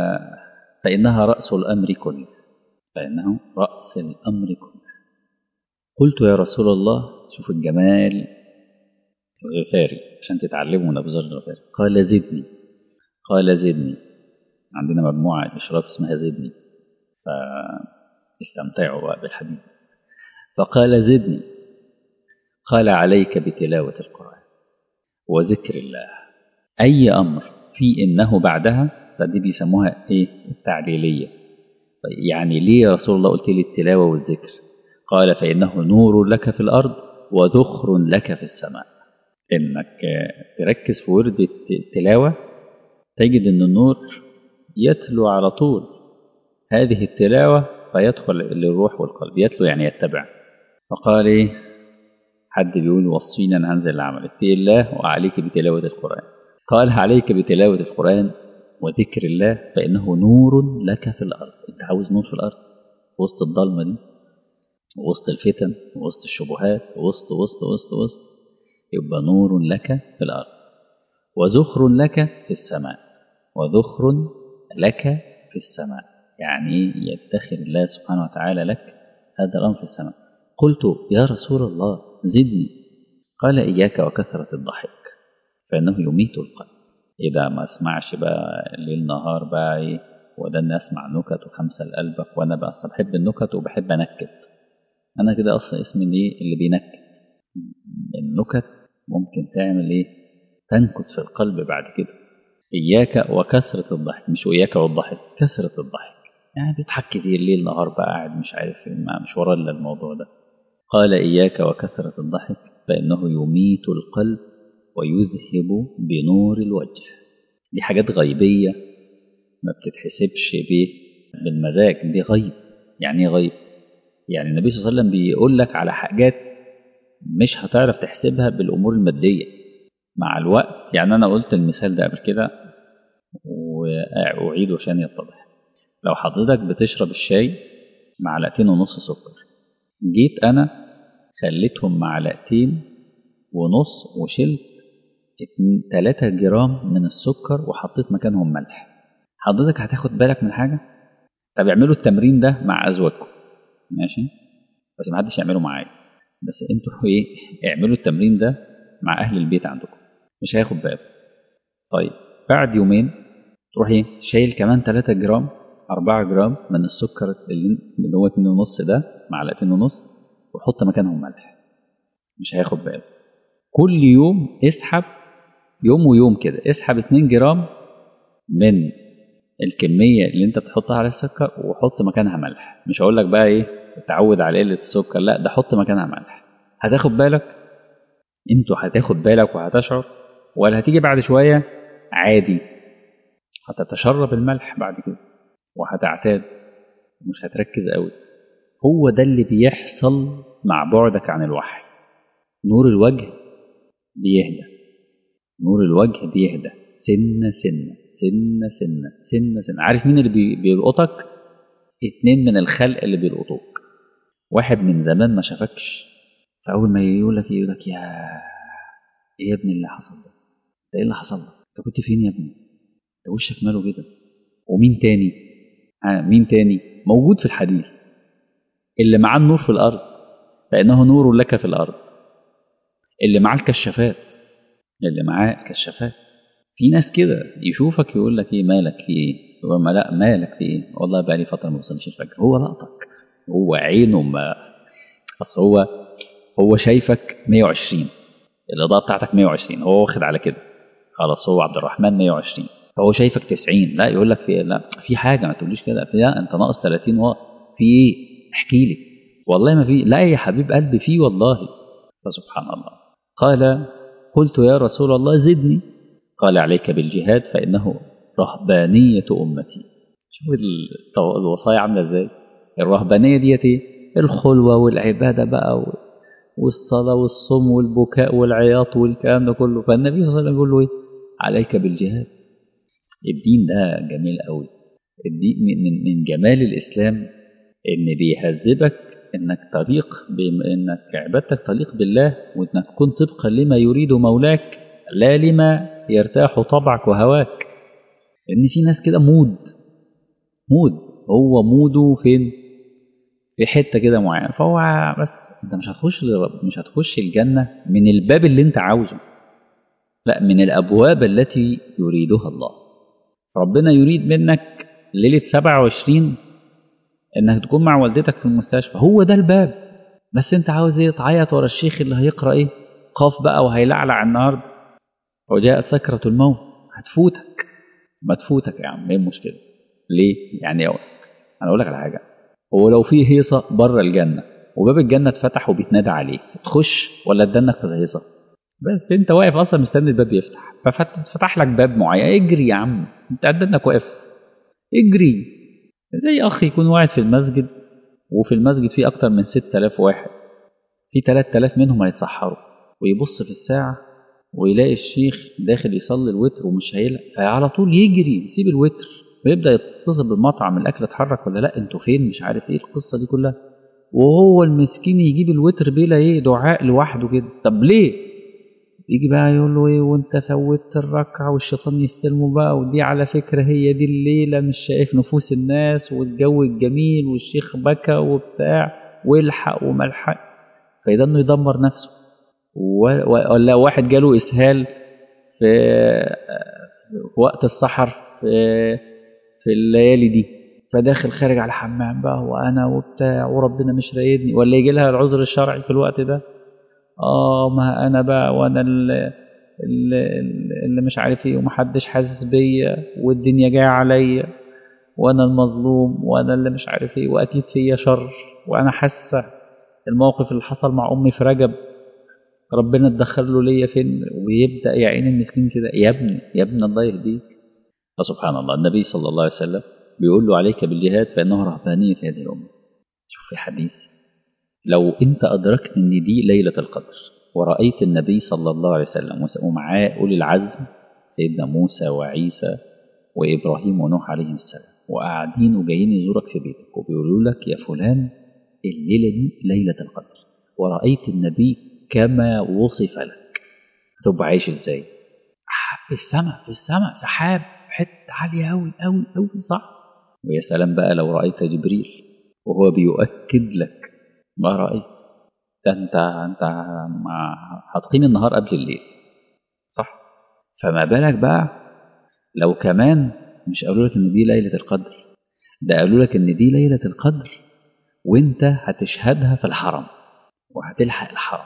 فإنها رأس الأمر كله فإنه رأس الأمر كله قلت يا رسول الله شوف الجمال الغفاري عشان تتعلموا نبذر الغفاري قال زدني قال زدني عندنا مجموعة إشراف اسمها زدني فاستمتعوا بقى بالحديث فقال زدني قال عليك بتلاوة القرآن وذكر الله أي أمر في إنه بعدها فدي بيسموها إيه التعليلية طيب يعني ليه يا رسول الله قلت لي التلاوة والذكر قال فإنه نور لك في الأرض وذخر لك في السماء إنك تركز في ورد التلاوة تجد أن النور يتلو على طول هذه التلاوة فيدخل للروح والقلب يتلو يعني يتبع فقال إيه حد بيقول وصينا أن هنزل العمل اتقي الله وعليك بتلاوة القرآن قال عليك بتلاوة القرآن وذكر الله فإنه نور لك في الأرض أنت عاوز نور في الأرض وسط الضلمة دي وسط الفتن وسط الشبهات وسط وسط وسط وسط يبقى نور لك في الأرض وذخر لك في السماء وذخر لك في السماء يعني يدخر الله سبحانه وتعالى لك هذا الأمر في السماء قلت يا رسول الله زدني قال إياك وكثرة الضحك فإنه يميت القلب إذا ما اسمعش بقى ليل نهار بقى إيه وده إني أسمع نكت وخمسة لقلبك وأنا بقى أصلا بحب النكت وبحب أنكت أنا كده أصلا اسمي إيه اللي بينكت النكت ممكن تعمل إيه تنكت في القلب بعد كده إياك وكثرة الضحك مش وإياك والضحك كثرة الضحك يعني تضحك كتير ليل نهار بقى قاعد مش عارف ما مش ورا إلا الموضوع ده قال إياك وكثرة الضحك فإنه يميت القلب ويذهب بنور الوجه دي حاجات غيبية ما بتتحسبش بيه بالمزاج دي غيب يعني ايه غيب يعني النبي صلى الله عليه وسلم بيقول لك على حاجات مش هتعرف تحسبها بالأمور المادية مع الوقت يعني أنا قلت المثال ده قبل كده وأعيده عشان يتضح لو حضرتك بتشرب الشاي معلقتين ونص سكر جيت أنا خليتهم معلقتين ونص وشلت 3 جرام من السكر وحطيت مكانهم ملح حضرتك هتاخد بالك من حاجه طب اعملوا التمرين ده مع ازواجكم ماشي بس ما حدش يعمله معايا بس انتوا ايه اعملوا التمرين ده مع اهل البيت عندكم مش هياخد باله طيب بعد يومين تروح ايه شايل كمان 3 جرام 4 جرام من السكر اللي اللي هو 2 ونص ده معلقتين ونص وحط مكانهم ملح مش هياخد باله كل يوم اسحب يوم ويوم كده اسحب 2 جرام من الكميه اللي انت بتحطها على السكر وحط مكانها ملح مش هقول لك بقى ايه تعود على قله السكر لا ده حط مكانها ملح هتاخد بالك انتوا هتاخد بالك وهتشعر ولا هتيجي بعد شويه عادي هتتشرب الملح بعد كده وهتعتاد ومش هتركز قوي هو ده اللي بيحصل مع بعدك عن الوحي نور الوجه بيهدى نور الوجه بيهدى سنة سنة سنة سنة سنة سنة عارف مين اللي بي- بيلقطك اتنين من الخلق اللي بيلقطوك واحد من زمان ما شافكش فأول ما يقول لك يقول لك يا ايه يا ابني اللي حصل ده ده ايه اللي حصل ده انت كنت فين يا ابني ده وشك ماله كده ومين تاني ها مين تاني موجود في الحديث اللي معاه النور في الأرض فإنه نور لك في الأرض اللي معاه الكشافات اللي معاه الكشافات في ناس كده يشوفك يقول لك ايه مالك في ايه يقول ما لا مالك في ايه والله بقى لي فتره ما بصليش الفجر هو لقطك هو عينه ما اصل هو هو شايفك 120 الاضاءه بتاعتك 120 هو واخد على كده خلاص هو عبد الرحمن 120 فهو شايفك 90 لا يقول لك في إيه؟ لا في حاجه ما تقوليش كده في لا انت ناقص 30 واط في ايه احكي لي والله ما في لا يا حبيب قلبي في والله فسبحان الله قال قلت يا رسول الله زدني قال عليك بالجهاد فإنه رهبانية أمتي شوف التو- الوصايا عاملة ازاي الرهبانية ديت ايه الخلوة والعبادة بقى و- والصلاة والصوم والبكاء والعياط والكلام ده كله فالنبي صلى الله عليه وسلم يقول له ايه عليك بالجهاد الدين ده جميل قوي الدين من, من, من جمال الإسلام إن بيهذبك إنك طريق بم- إنك عبادتك طريق بالله وإنك تكون طبقا لما يريد مولاك لا لما يرتاح طبعك وهواك لأن في ناس كده مود مود هو موده فين في حتة كده معينة فهو بس أنت مش هتخش ل- مش هتخش الجنة من الباب اللي أنت عاوزه لا من الأبواب التي يريدها الله ربنا يريد منك ليلة 27 انك تكون مع والدتك في المستشفى هو ده الباب بس انت عاوز ايه تعيط ورا الشيخ اللي هيقرا ايه قاف بقى وهيلعلع النهارده وجاءت سكرة الموت هتفوتك ما تفوتك يا عم ايه المشكلة ليه يعني أو. انا اقول لك على حاجة هو لو في هيصة بره الجنة وباب الجنة اتفتح وبيتنادى عليك تخش ولا تدنك في الهيصة بس انت واقف اصلا مستني الباب يفتح ففتح لك باب معين اجري يا عم انت قد انك واقف اجري زي اخ يكون واحد في المسجد وفي المسجد فيه اكتر من 6000 واحد في 3000 منهم هيتسحروا ويبص في الساعة ويلاقي الشيخ داخل يصلي الوتر ومش هيلحق فعلى طول يجري يسيب الوتر ويبدأ يتصل بالمطعم الأكل اتحرك ولا لا انتوا فين مش عارف ايه القصة دي كلها وهو المسكين يجيب الوتر بلا ايه دعاء لوحده كده طب ليه يجي بقى يقول له ايه وانت فوتت الركعه والشيطان يستلمه بقى ودي على فكره هي دي الليله مش شايف نفوس الناس والجو الجميل والشيخ بكى وبتاع والحق وملحق فده انه يدمر نفسه و- و- ولا واحد جاله اسهال في في وقت السحر في في الليالي دي فداخل خارج على الحمام بقى وانا وبتاع وربنا مش رايدني ولا يجي لها العذر الشرعي في الوقت ده اه ما انا بقى وانا اللي, اللي, اللي مش عارف ايه ومحدش حاسس بيا والدنيا جايه عليا وانا المظلوم وانا اللي مش عارف ايه واكيد فيا شر وانا حاسه الموقف اللي حصل مع امي في رجب ربنا اتدخل له ليا فين ويبدا يا عين المسكين كده يا ابني يا ابني الله يهديك فسبحان الله النبي صلى الله عليه وسلم بيقول له عليك بالجهاد فانه رهبانيه هذه الامه شوف في حديث لو انت ادركت ان دي ليله القدر ورايت النبي صلى الله عليه وسلم ومعاه اولي العزم سيدنا موسى وعيسى وابراهيم ونوح عليهم السلام وقاعدين وجايين يزورك في بيتك وبيقولوا لك يا فلان الليله دي ليله القدر ورايت النبي كما وصف لك هتبقى عايش ازاي في السماء في السماء سحاب في حته عاليه قوي قوي قوي صح ويا سلام بقى لو رايت جبريل وهو بيؤكد لك ما رايت ده انت انت مع هتقيم النهار قبل الليل صح فما بالك بقى لو كمان مش قالوا لك ان دي ليله القدر ده قالوا لك ان دي ليله القدر وانت هتشهدها في الحرم وهتلحق الحرم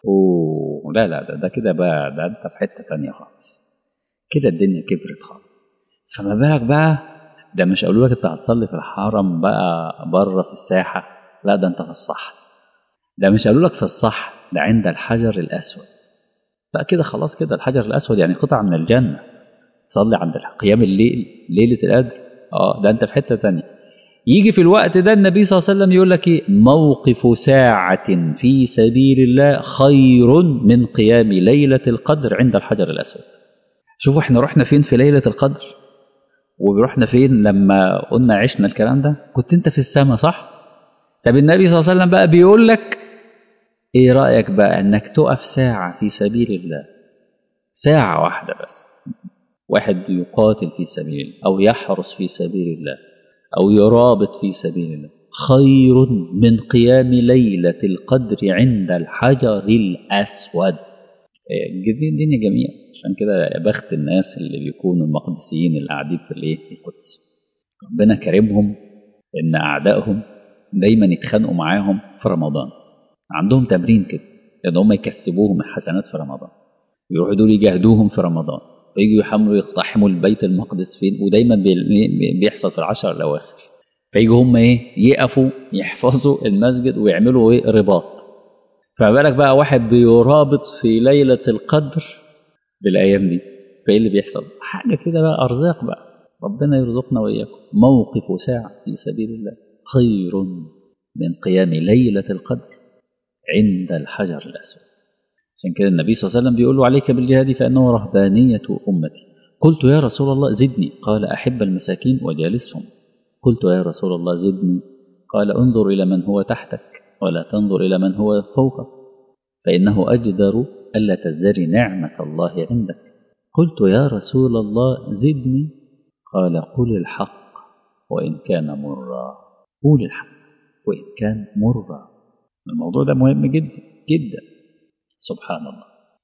اوه لا لا ده, ده كده بقى ده انت في حته تانية خالص كده الدنيا كبرت خالص فما بالك بقى ده مش قالوا لك انت هتصلي في الحرم بقى بره في الساحه لا ده انت في الصحن ده مش قالوا لك في الصحن ده عند الحجر الاسود لا كده خلاص كده الحجر الاسود يعني قطعه من الجنه تصلي عند قيام الليل ليله القدر اه ده انت في حته تانية يجي في الوقت ده النبي صلى الله عليه وسلم يقول لك ايه موقف ساعة في سبيل الله خير من قيام ليلة القدر عند الحجر الأسود شوفوا احنا رحنا فين في ليلة القدر ورحنا فين لما قلنا عشنا الكلام ده كنت انت في السماء صح طب النبي صلى الله عليه وسلم بقى بيقول لك ايه رأيك بقى انك تقف ساعة في سبيل الله ساعة واحدة بس واحد يقاتل في سبيل الله أو يحرس في سبيل الله أو يرابط في سبيل الله خير من قيام ليلة القدر عند الحجر الأسود الدنيا جميلة عشان كده يا بخت الناس اللي بيكونوا المقدسيين اللي قاعدين في الايه في القدس ربنا كرمهم ان اعدائهم دايما يتخانقوا معاهم في رمضان عندهم تمرين كده ان هم يكسبوهم الحسنات في رمضان يروحوا دول يجاهدوهم في رمضان فيجوا يحملوا يقتحموا البيت المقدس فين ودايما بيحصل في العشر الاواخر فيجوا هم ايه يقفوا يحفظوا المسجد ويعملوا ايه رباط فما بالك بقى واحد بيرابط في ليله القدر بالايام دي فايه اللي بيحصل حاجه كده بقى ارزاق بقى ربنا يرزقنا واياكم موقف ساعه في سبيل الله خير من قيام ليله القدر عند الحجر الاسود عشان كده النبي صلى الله عليه وسلم بيقول له عليك بالجهاد فانه رهبانيه امتي قلت يا رسول الله زدني قال احب المساكين وجالسهم قلت يا رسول الله زدني قال انظر الى من هو تحتك ولا تنظر الى من هو فوقك فانه اجدر ألا تزدري نعمة الله عندك قلت يا رسول الله زدني قال قل الحق وإن كان مرا قول الحق وإن كان مرا الموضوع ده مهم جدا جدا سبحان الله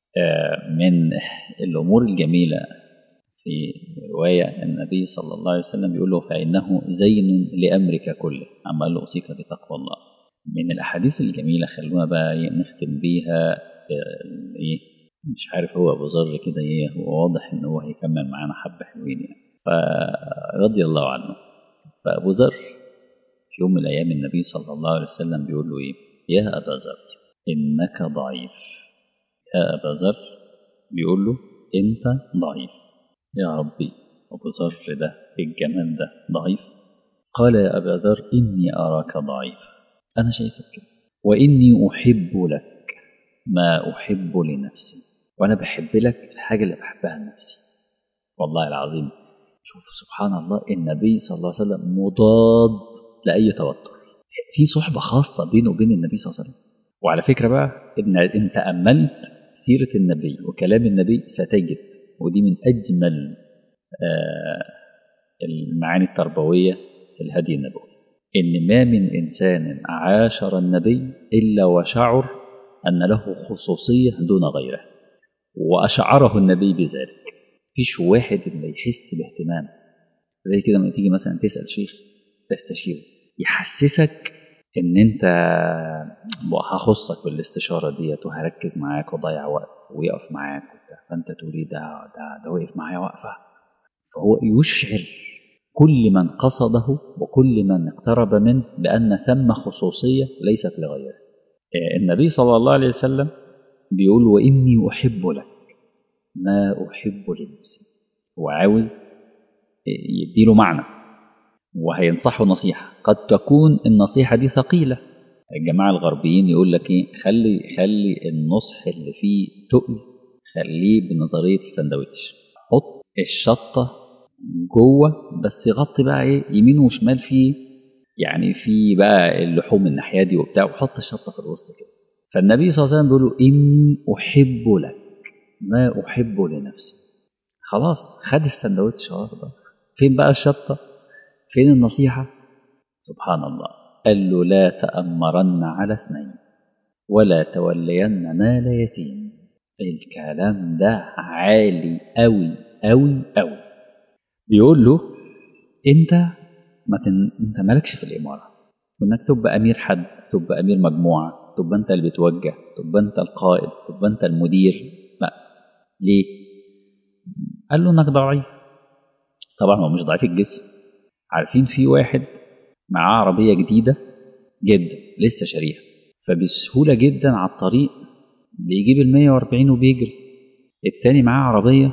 من الأمور الجميلة في رواية النبي صلى الله عليه وسلم يقول له فإنه زين لأمرك كله عمال له أوصيك بتقوى الله من الأحاديث الجميلة خلونا بقى نختم بيها ايه مش عارف هو ابو ذر كده ايه هو واضح ان هو هيكمل معانا حبه حلوين يعني فرضي الله عنه فابو ذر في يوم من الايام النبي صلى الله عليه وسلم بيقول له ايه يا ابا ذر انك ضعيف يا ابا ذر بيقول له انت ضعيف يا ربي ابو ذر ده الجمال ده ضعيف قال يا ابا ذر اني اراك ضعيف انا شايفك كده واني احب لك ما أحب لنفسي وأنا بحب لك الحاجة اللي بحبها لنفسي والله العظيم شوف سبحان الله النبي صلى الله عليه وسلم مضاد لأي توتر في صحبة خاصة بينه وبين النبي صلى الله عليه وسلم وعلى فكرة بقى إن إن تأملت سيرة النبي وكلام النبي ستجد ودي من أجمل آه المعاني التربوية في الهدي النبوي إن ما من إنسان عاشر النبي إلا وشعر أن له خصوصية دون غيره وأشعره النبي بذلك فيش واحد اللي يحس باهتمام زي كده لما تيجي مثلا تسأل شيخ تستشيره يحسسك ان انت هخصك بالاستشارة ديت وهركز معاك وضيع وقت ويقف معاك وبتاع فانت تقول ده ده ده وقف معايا وقفة فهو يشعر كل من قصده وكل من اقترب منه بأن ثم خصوصية ليست لغيره النبي صلى الله عليه وسلم بيقول وإني أحب لك ما أحب لنفسي هو عاوز يديله معنى وهينصحه نصيحة قد تكون النصيحة دي ثقيلة الجماعة الغربيين يقول لك ايه خلي خلي النصح اللي فيه تقل خليه بنظرية السندوتش حط الشطة جوه بس غطي بقى ايه يمين وشمال فيه يعني في بقى اللحوم الناحيه دي وبتاع وحط الشطه في الوسط كده فالنبي صلى الله عليه وسلم بيقول له إني أحب لك ما أحب لنفسي خلاص خد السندوتش ده فين بقى الشطة فين النصيحة سبحان الله قال له لا تأمرن على اثنين ولا تولين مال يتيم الكلام ده عالي أوي أوي أوي بيقول له انت ما تن... انت مالكش في الاماره انك تبقى امير حد تبقى امير مجموعه تبقى انت اللي بتوجه تبقى انت القائد تبقى انت المدير لا ليه قال له انك ضعيف طبعا هو مش ضعيف الجسم عارفين في واحد معاه عربيه جديده جدا لسه شاريها فبسهوله جدا على الطريق بيجيب ال 140 وبيجري التاني معاه عربيه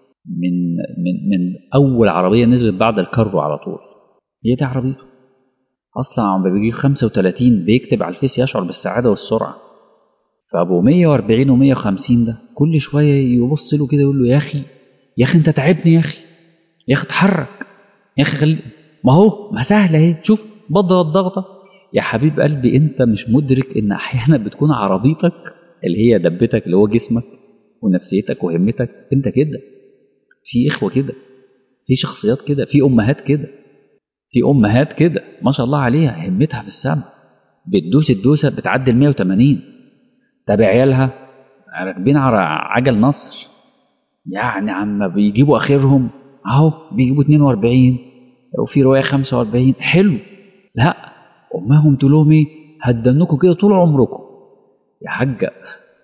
من من من اول عربيه نزلت بعد الكرو على طول هي دي عربيته اصلا عم بيجيب 35 بيكتب على الفيس يشعر بالسعاده والسرعه فابو 140 و150 ده كل شويه يبص له كده يقول له يا اخي يا اخي انت تعبني يا اخي يا اخي اتحرك يا اخي خلي ما هو ما سهله اهي شوف بضغط ضغطه يا حبيب قلبي انت مش مدرك ان احيانا بتكون عربيتك اللي هي دبتك اللي هو جسمك ونفسيتك وهمتك انت كده في اخوه كده في شخصيات كده في امهات كده في امهات كده ما شاء الله عليها همتها في السماء بتدوس الدوسه بتعدي ال 180 طب عيالها راكبين على عجل نصر يعني عم بيجيبوا اخرهم اهو بيجيبوا 42 وفي روايه 45 حلو لا امهم تقول لهم ايه هتدنكوا كده طول عمركم يا حاجه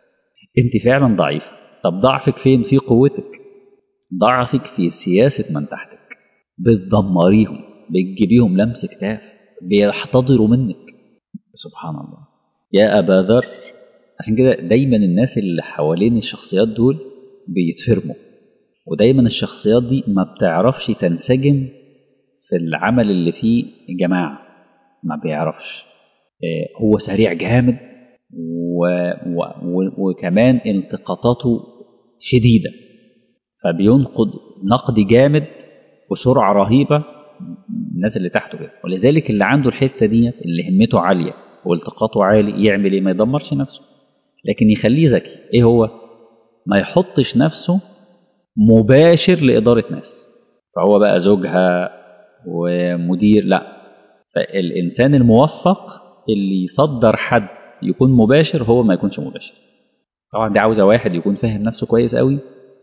انت فعلا ضعيفه طب ضعفك فين في قوتك ضعفك في سياسة من تحتك بتدمريهم بتجيبيهم لمس كتاف بيحتضروا منك سبحان الله يا أبا ذر عشان كده دايما الناس اللي حوالين الشخصيات دول بيتفرموا ودايما الشخصيات دي ما بتعرفش تنسجم في العمل اللي فيه جماعة ما بيعرفش هو سريع جامد و... و... و... وكمان التقاطاته شديده فبينقد نقد جامد بسرعه رهيبه الناس اللي تحته كده ولذلك اللي عنده الحته دي اللي همته عاليه والتقاطه عالي يعمل ايه ما يدمرش نفسه لكن يخليه ذكي ايه هو ما يحطش نفسه مباشر لاداره ناس فهو بقى زوجها ومدير لا فالانسان الموفق اللي يصدر حد يكون مباشر هو ما يكونش مباشر طبعا دي عاوزه واحد يكون فاهم نفسه كويس قوي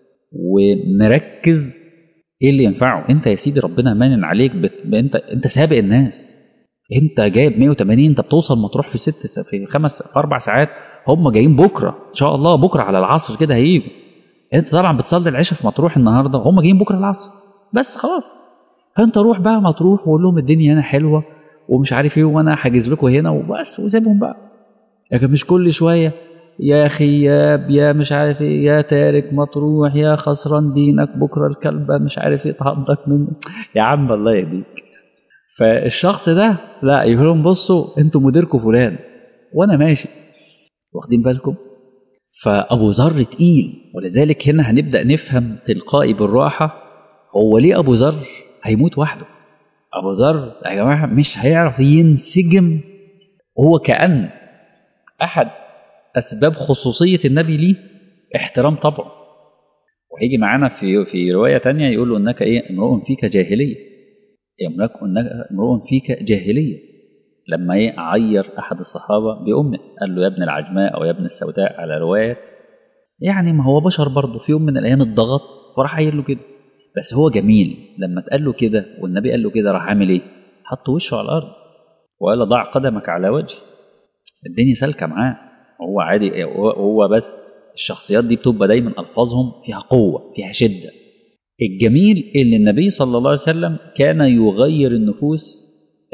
ومركز ايه اللي ينفعه انت يا سيدي ربنا مانن عليك بت... انت انت سابق الناس انت جايب 180 انت بتوصل مطروح في ست في خمس في اربع ساعات هم جايين بكره ان شاء الله بكره على العصر كده هيجوا انت طبعا بتصلي العشاء في مطروح النهارده هم جايين بكره العصر بس خلاص فانت روح بقى مطروح وقول لهم الدنيا هنا حلوه ومش عارف ايه وانا حاجز لكم هنا وبس وسيبهم بقى لكن مش كل شويه يا خياب يا مش عارف ايه يا تارك مطروح يا خسران دينك بكره الكلبه مش عارف ايه تعضك منه يا عم الله يهديك فالشخص ده لا يقول لهم بصوا انتوا مديركم فلان وانا ماشي واخدين بالكم فابو ذر تقيل ولذلك هنا هنبدا نفهم تلقائي بالراحه هو ليه ابو ذر هيموت وحده ابو ذر يا جماعه مش هيعرف ينسجم هو كان احد اسباب خصوصيه النبي ليه احترام طبعه وهيجي معانا في في روايه تانية يقول له انك ايه امرؤ فيك جاهليه انك انك امرؤ فيك جاهليه لما ايه عير احد الصحابه بامه قال له يا ابن العجماء او يا ابن السوداء على روايه يعني ما هو بشر برضه في يوم من الايام اتضغط فراح قايل له كده بس هو جميل لما اتقال له كده والنبي قال له كده راح عامل ايه حط وشه على الارض وقال ضع قدمك على وجهي الدنيا سالكه معاه هو عادي هو بس الشخصيات دي بتبقى دايما الفاظهم فيها قوه فيها شده الجميل ان النبي صلى الله عليه وسلم كان يغير النفوس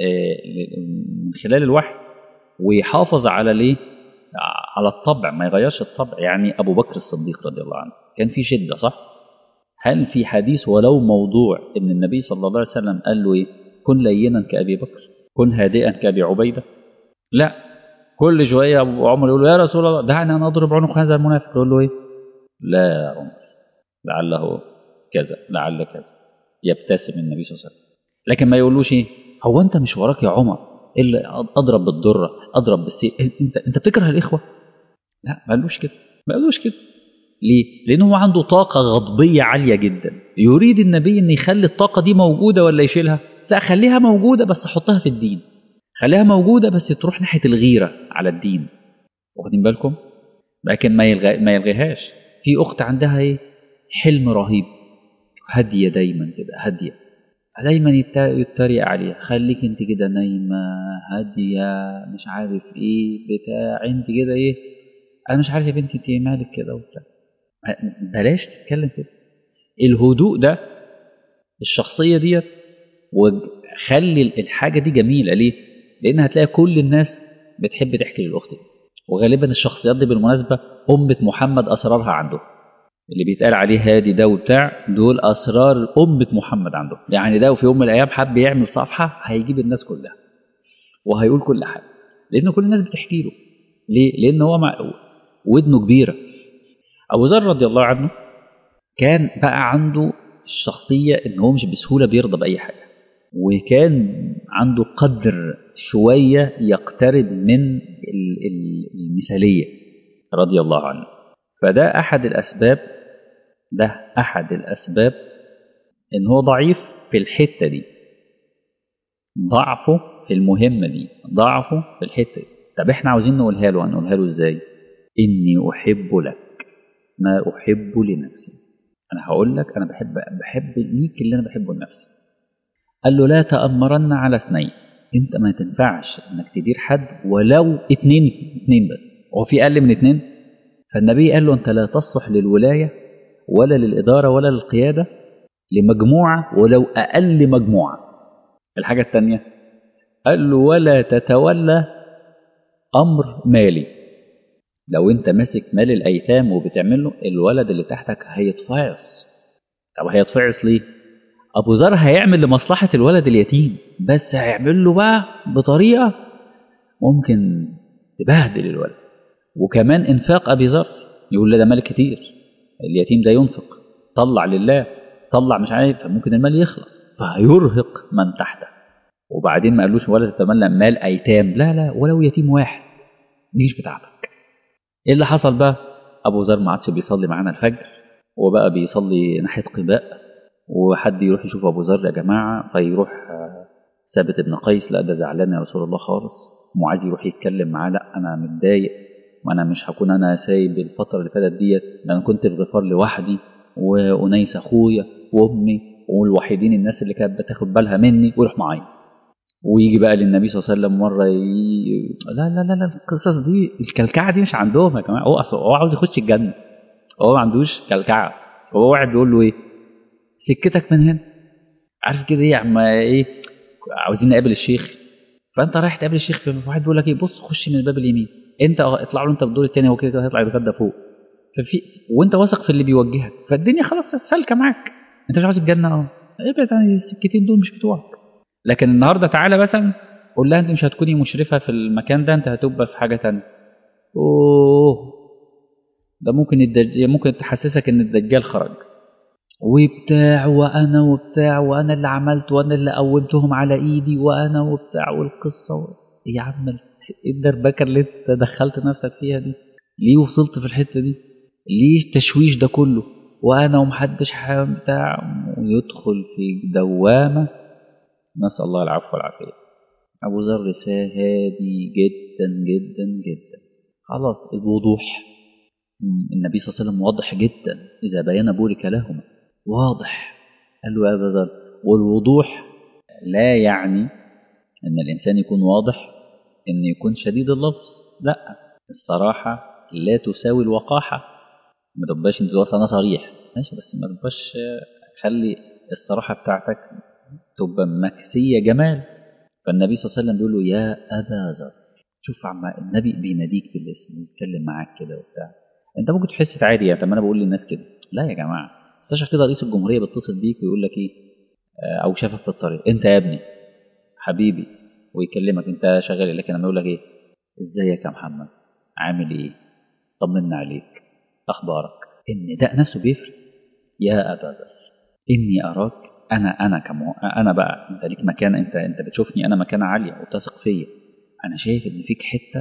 من خلال الوحي ويحافظ على ليه على الطبع ما يغيرش الطبع يعني ابو بكر الصديق رضي الله عنه كان في شده صح هل في حديث ولو موضوع ان النبي صلى الله عليه وسلم قال له ايه كن لينا كابي بكر كن هادئا كابي عبيده لا كل شويه ابو عمر يقول له يا رسول الله دعنا نضرب عنق هذا المنافق يقول له ايه لا يا عمر لعله كذا لعل كذا يبتسم النبي صلى الله عليه وسلم لكن ما يقولوش ايه هو انت مش وراك يا عمر الا اضرب بالضره اضرب بالسيف انت انت بتكره الاخوه لا ما قالوش كده ما قالوش كده ليه؟ لأن هو عنده طاقة غضبية عالية جدا يريد النبي أن يخلي الطاقة دي موجودة ولا يشيلها لا خليها موجودة بس حطها في الدين خليها موجودة بس تروح ناحية الغيرة على الدين واخدين بالكم لكن ما يلغى ما يلغيهاش في أخت عندها إيه حلم رهيب هادية دايما كده هادية دايما يتريق عليها خليك انت كده نايمة هادية مش عارف ايه بتاع انت كده ايه انا مش عارف يا بنتي انت مالك كده وبتاع بلاش تتكلم كده الهدوء ده الشخصية ديت وخلي الحاجة دي جميلة ليه؟ لأن هتلاقي كل الناس بتحب تحكي للأخت دي وغالبا الشخصيات دي بالمناسبة أمة محمد أسرارها عنده اللي بيتقال عليه هادي ده وبتاع دول أسرار أمة محمد عنده يعني ده وفي يوم من الأيام حب يعمل صفحة هيجيب الناس كلها وهيقول كل حاجة لأن كل الناس بتحكي له ليه؟ لأن هو مع ودنه كبيرة أبو ذر رضي الله عنه كان بقى عنده الشخصية إن هو مش بسهولة بيرضى بأي حاجة وكان عنده قدر شوية يقترب من المثالية رضي الله عنه فده أحد الأسباب ده أحد الأسباب إن هو ضعيف في الحتة دي ضعفه في المهمة دي ضعفه في الحتة دي طب إحنا عاوزين نقولها له هنقولها له إزاي إني أحب لك ما أحب لنفسي أنا هقول لك أنا بحب بحب ليك اللي أنا بحبه لنفسي قال له لا تأمرن على اثنين أنت ما تنفعش إنك تدير حد ولو اتنين اتنين بس هو في أقل من اتنين فالنبي قال له أنت لا تصلح للولاية ولا للإدارة ولا للقيادة لمجموعة ولو أقل مجموعة الحاجة الثانية قال له ولا تتولى أمر مالي لو أنت ماسك مال الأيتام وبتعمل له الولد اللي تحتك هيتفعص طب هيتفعص ليه؟ أبو ذر هيعمل لمصلحة الولد اليتيم بس هيعمل له بقى بطريقة ممكن تبهدل الولد وكمان إنفاق أبي ذر يقول له ده مال كتير اليتيم ده ينفق طلع لله طلع مش عارف فممكن المال يخلص فهيرهق من تحته وبعدين ما قالوش ولا تتمنى مال أيتام لا لا ولو يتيم واحد دي مش بتاعتك ايه اللي حصل بقى ابو ذر ما عادش بيصلي معانا الفجر وبقى بيصلي ناحيه قباء وحد يروح يشوف ابو ذر يا جماعه فيروح ثابت بن قيس لا ده زعلان يا رسول الله خالص معاذ يروح يتكلم معاه لا انا متضايق وانا مش هكون انا سايب الفتره اللي فاتت ديت ده انا كنت في غفار لوحدي وانيس اخويا وامي والوحيدين الناس اللي كانت بتاخد بالها مني ويروح معايا ويجي بقى للنبي صلى الله عليه وسلم مره ي... لا لا لا لا القصص دي الكلكعه دي مش عندهم يا جماعه هو هو عاوز يخش الجنه هو ما عندوش كلكعه هو واحد بيقول له ايه سكتك من هنا عارف كده ايه عم ايه عاوزين نقابل الشيخ فانت رايح تقابل الشيخ في واحد بيقول لك ايه بص خش من الباب اليمين انت اطلع له انت في الدور الثاني هو كده هيطلع يتغدى فوق ففي وانت واثق في اللي بيوجهك فالدنيا خلاص سالكه معاك انت مش عاوز الجنه اه ابعد عن السكتين دول مش بتوعك لكن النهارده تعالى مثلا قول لها انت مش هتكوني مشرفه في المكان ده انت هتبقى في حاجه تانية اوه ده ممكن الدج... ممكن تحسسك ان الدجال خرج وبتاع وانا وبتاع وانا اللي عملت وانا اللي قومتهم على ايدي وانا وبتاع والقصه و... ايه يا عم ايه الدربكه اللي انت دخلت نفسك فيها دي ليه وصلت في الحته دي ليه التشويش ده كله وانا ومحدش بتاع ويدخل في دوامه نسأل الله العفو والعافية أبو ذر هادي جدا جدا جدا خلاص الوضوح النبي صلى الله عليه وسلم واضح جدا إذا بين بورك لهما واضح قال له يا أبا ذر والوضوح لا يعني أن الإنسان يكون واضح أن يكون شديد اللفظ لا الصراحة لا تساوي الوقاحة ما تبقاش انت انا صريح ماشي بس ما تبقاش خلي الصراحة بتاعتك تبقى مكسية جمال فالنبي صلى الله عليه وسلم بيقول له يا أبا ذر شوف عم النبي بيناديك بالاسم ويتكلم معاك كده وبتاع انت ممكن تحس عادي يعني طب انا بقول للناس كده لا يا جماعه استشعر كده رئيس الجمهوريه بيتصل بيك ويقول لك ايه او شافك في الطريق انت يا ابني حبيبي ويكلمك انت شغال لكن لما يقول لك ايه ازيك يا محمد عامل ايه طمنا عليك اخبارك ان ده نفسه بيفرق يا ابا ذر اني اراك انا انا كمو انا بقى انت ليك مكان انت انت بتشوفني انا مكانه عاليه وتثق فيا انا شايف ان فيك حته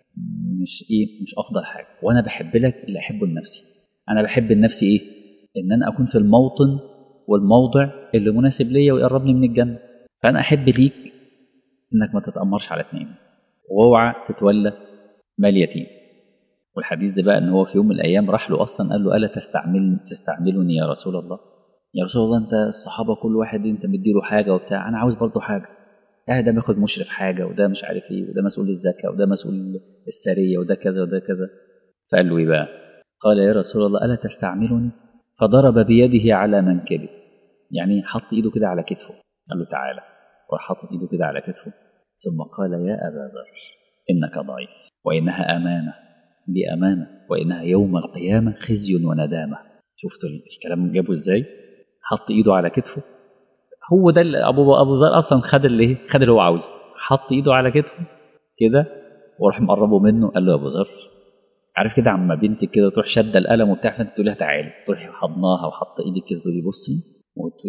مش ايه مش افضل حاجه وانا بحب لك اللي احبه لنفسي انا بحب لنفسي ايه ان انا اكون في الموطن والموضع اللي مناسب ليا ويقربني من الجنه فانا احب ليك انك ما تتامرش على اثنين واوعى تتولى مال يتيم والحديث ده بقى ان هو في يوم من الايام راح له اصلا قال له الا تستعمل تستعملني يا رسول الله يا رسول الله انت الصحابه كل واحد انت مديله حاجه وبتاع انا عاوز برضه حاجه يعني ده بياخد مشرف حاجه وده مش عارف ايه وده مسؤول الزكاه وده مسؤول السريه وده كذا وده كذا فقال له ايه بقى قال يا رسول الله الا تستعملني فضرب بيده على منكبه يعني حط ايده كده على كتفه قال له تعالى وراح حاطط ايده كده على كتفه ثم قال يا ابا ذر انك ضعيف وانها امانه دي امانه وانها يوم القيامه خزي وندامه شفتوا الكلام جابه ازاي حط ايده على كتفه هو ده اللي ابو ابو ذر اصلا خد اللي خد اللي هو عاوزه حط ايده على كتفه كده وراح مقربه منه قال له يا ابو ذر عارف كده عما بنتك كده تروح شاده القلم وبتاع فانت تقول لها تعالي تروحي حضناها وحاطه ايدك كده تقولي بصي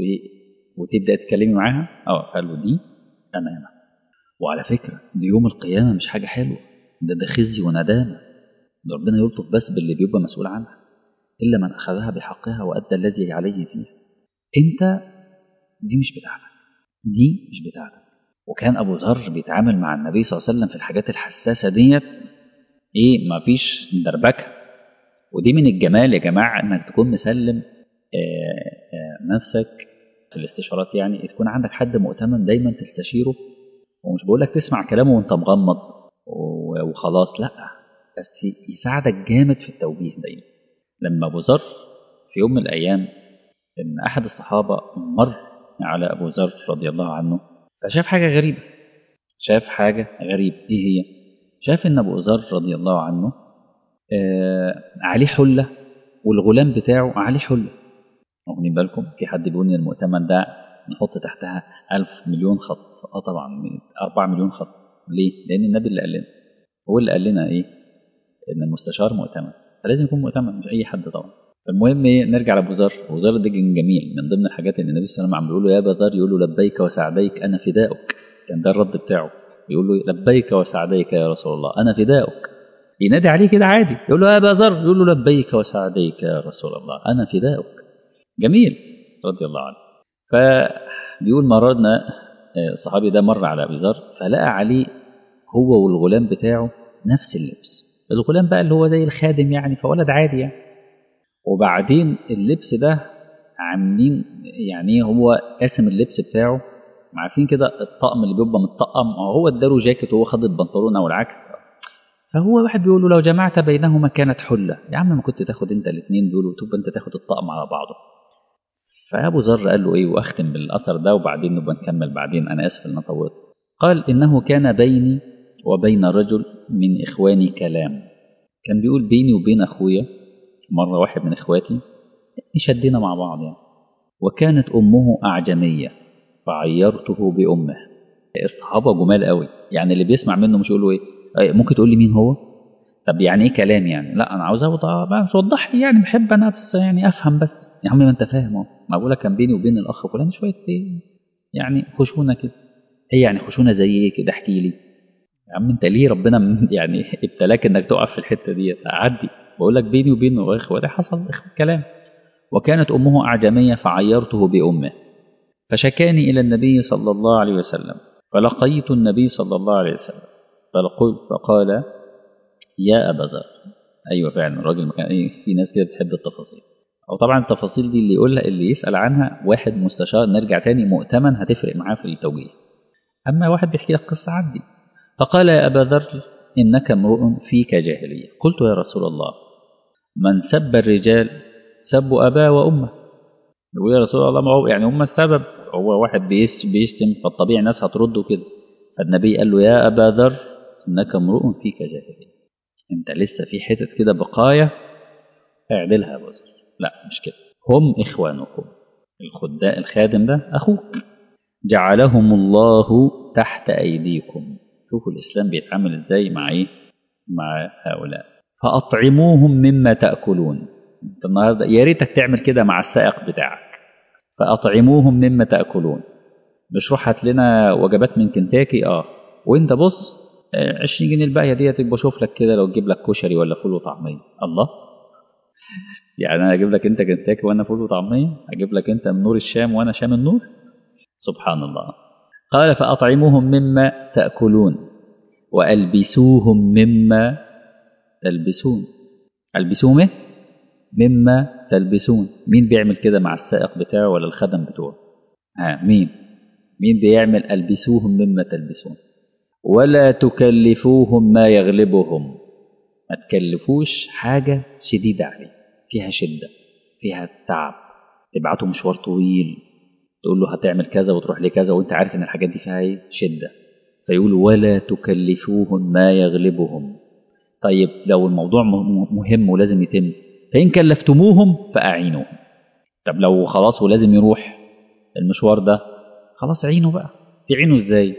وتبدا تتكلمي معاها اه قال له دي امانه وعلى فكره دي يوم القيامه مش حاجه حلوه ده ده خزي وندامه ده ربنا يلطف بس باللي بيبقى مسؤول عنها الا من اخذها بحقها وادى الذي عليه فيها انت دي مش بتاعتك دي مش بتاعتك وكان ابو ذر بيتعامل مع النبي صلى الله عليه وسلم في الحاجات الحساسه ديت ايه ما فيش دربكه ودي من الجمال يا جماعه انك تكون مسلم آآ آآ نفسك في الاستشارات يعني تكون عندك حد مؤتمن دايما تستشيره ومش بقول لك تسمع كلامه وانت مغمض وخلاص لا بس يساعدك جامد في التوجيه دايما لما ابو ذر في يوم من الايام ان احد الصحابه مر على ابو ذر رضي الله عنه فشاف حاجه غريبه شاف حاجه غريبه ايه هي شاف ان ابو ذر رضي الله عنه آه عليه حله والغلام بتاعه عليه حله واخدين بالكم في حد بيقول ان المؤتمن ده نحط تحتها ألف مليون خط اه طبعا 4 مليون خط ليه؟ لان النبي اللي قال لنا هو اللي قال لنا ايه؟ ان المستشار مؤتمن فلازم يكون مؤتمن مش اي حد طبعا فالمهم ايه نرجع لابو ذر ابو ذر ده كان جميل من ضمن الحاجات اللي النبي صلى الله عليه وسلم عم بيقول له يا ابا ذر يقول له لبيك وسعديك انا فداؤك كان ده الرد بتاعه يقول له لبيك وسعديك يا رسول الله انا فداؤك ينادي عليه كده عادي يقول له يا ابا ذر يقول له لبيك وسعديك يا رسول الله انا فداؤك جميل رضي الله عنه فبيقول مررنا الصحابي ده مر على ابي ذر فلقى عليه هو والغلام بتاعه نفس اللبس الغلام بقى اللي هو زي الخادم يعني فولد عادي يعني وبعدين اللبس ده عاملين يعني هو قاسم اللبس بتاعه عارفين كده الطقم اللي بيبقى متطقم هو اداله جاكيت وهو خد البنطلون او العكس فهو واحد بيقول له لو جمعت بينهما كانت حله يا عم ما كنت تاخد انت الاثنين دول وتبقى انت تاخد الطقم على بعضه فابو ذر قال له ايه واختم بالاثر ده وبعدين نبقى نكمل بعدين انا اسف ان طولت قال انه كان بيني وبين رجل من اخواني كلام كان بيقول بيني وبين اخويا مره واحد من اخواتي شدينا مع بعض يعني وكانت امه اعجميه فعيرته بامه الصحابه جمال قوي يعني اللي بيسمع منه مش يقول له ايه ممكن تقول لي مين هو طب يعني ايه كلام يعني لا انا عاوز اوضح توضح لي يعني بحب انا بس يعني افهم بس يا عم ما انت فاهم اهو ما بقول لك كان بيني وبين الاخ فلان شويه ايه يعني خشونه كده ايه يعني خشونه زي ايه كده احكي لي يا عم انت ليه ربنا يعني ابتلاك انك تقف في الحته دي عدي بقول لك بيني وبينه اخوه ده حصل كلام وكانت امه اعجميه فعيرته بامه فشكاني الى النبي صلى الله عليه وسلم فلقيت النبي صلى الله عليه وسلم فقلت فقال يا ابا ذر ايوه فعلا الراجل ما كان ايه في ناس كده بتحب التفاصيل او طبعا التفاصيل دي اللي يقولها اللي يسال عنها واحد مستشار نرجع تاني مؤتمن هتفرق معاه في التوجيه اما واحد بيحكي لك قصه عندي فقال يا ابا ذر انك امرؤ فيك جاهليه قلت يا رسول الله من سب الرجال سبوا اباه وامه يقول يا رسول الله ما هو يعني هم السبب هو واحد بيشتم فالطبيعي الناس هترده كده فالنبي قال له يا ابا ذر انك امرؤ فيك جاهليه انت لسه في حتت كده بقايا اعدلها يا ابو ذر لا مش كده هم اخوانكم الخداء الخادم ده اخوك جعلهم الله تحت ايديكم شوفوا الاسلام بيتعامل ازاي مع ايه مع هؤلاء فاطعموهم مما تاكلون انت النهارده يا ريتك تعمل كده مع السائق بتاعك فاطعموهم مما تاكلون مش روح هات لنا وجبات من كنتاكي اه وانت بص آه، 20 جنيه الباقيه ديت يبقى شوف لك كده لو تجيب لك كشري ولا فول وطعميه الله يعني انا اجيب لك انت كنتاكي وانا فول وطعميه اجيب لك انت من نور الشام وانا شام النور سبحان الله قال فاطعموهم مما تاكلون والبسوهم مما تلبسون البسوهم ايه مما تلبسون مين بيعمل كده مع السائق بتاعه ولا الخدم بتوعه ها مين مين بيعمل البسوهم مما تلبسون ولا تكلفوهم ما يغلبهم ما تكلفوش حاجة شديدة عليه فيها شدة فيها تعب تبعته مشوار طويل تقول له هتعمل كذا وتروح لكذا وانت عارف ان الحاجات دي فيها ايه شدة فيقول ولا تكلفوهم ما يغلبهم طيب لو الموضوع م- مهم ولازم يتم فإن كلفتموهم فأعينوهم طب لو خلاص ولازم يروح المشوار ده خلاص عينه بقى تعينه ازاي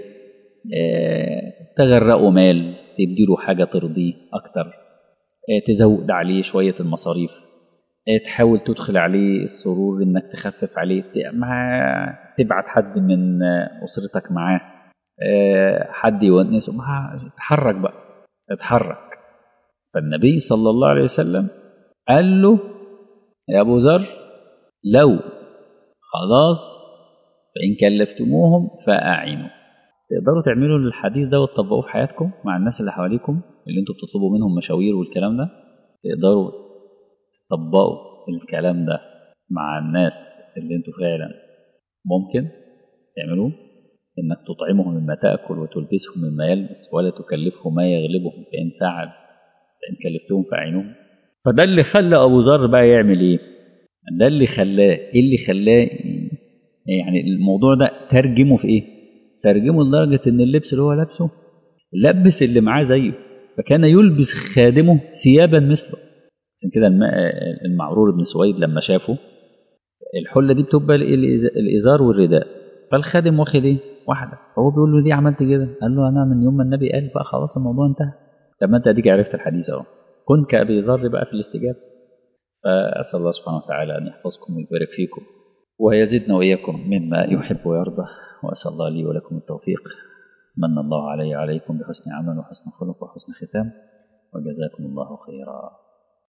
آه تغرقه مال تديله حاجة ترضيه أكتر آه تزود عليه شوية المصاريف آه تحاول تدخل عليه السرور إنك تخفف عليه ت- مع تبعت حد من آه، أسرتك معاه آه، حد يونسه مع اتحرك بقى اتحرك فالنبي صلى الله عليه وسلم قال له يا أبو ذر لو خلاص فإن كلفتموهم فأعينوا تقدروا تعملوا الحديث ده وتطبقوه في حياتكم مع الناس اللي حواليكم اللي انتوا بتطلبوا منهم مشاوير والكلام ده تقدروا تطبقوا الكلام ده مع الناس اللي انتوا فعلا ممكن تعملوه انك تطعمهم مما تاكل وتلبسهم مما يلبس ولا تكلفه ما يغلبهم فان فعل فان كلفتهم فاعينوهم فده اللي خلى ابو ذر بقى يعمل ايه ده اللي خلاه ايه اللي خلاه يعني الموضوع ده ترجمه في ايه ترجمه لدرجه ان اللبس اللي هو لابسه لبس اللي معاه زيه فكان يلبس خادمه ثيابا مثله عشان كده الم- المعرور بن سويد لما شافه الحله دي بتبقى الإز- الازار والرداء فالخادم واخد ايه واحده فهو بيقول له دي عملت كده قال له انا من يوم ما النبي قال بقى خلاص الموضوع انتهى طب ما انت اديك عرفت الحديث اهو كن كابي ذر بقى في الاستجابه فاسال الله سبحانه وتعالى ان يحفظكم ويبارك فيكم ويزدنا واياكم مما يحب ويرضى واسال الله لي ولكم التوفيق من الله علي وعليكم بحسن عمل وحسن خلق وحسن ختام وجزاكم الله خيرا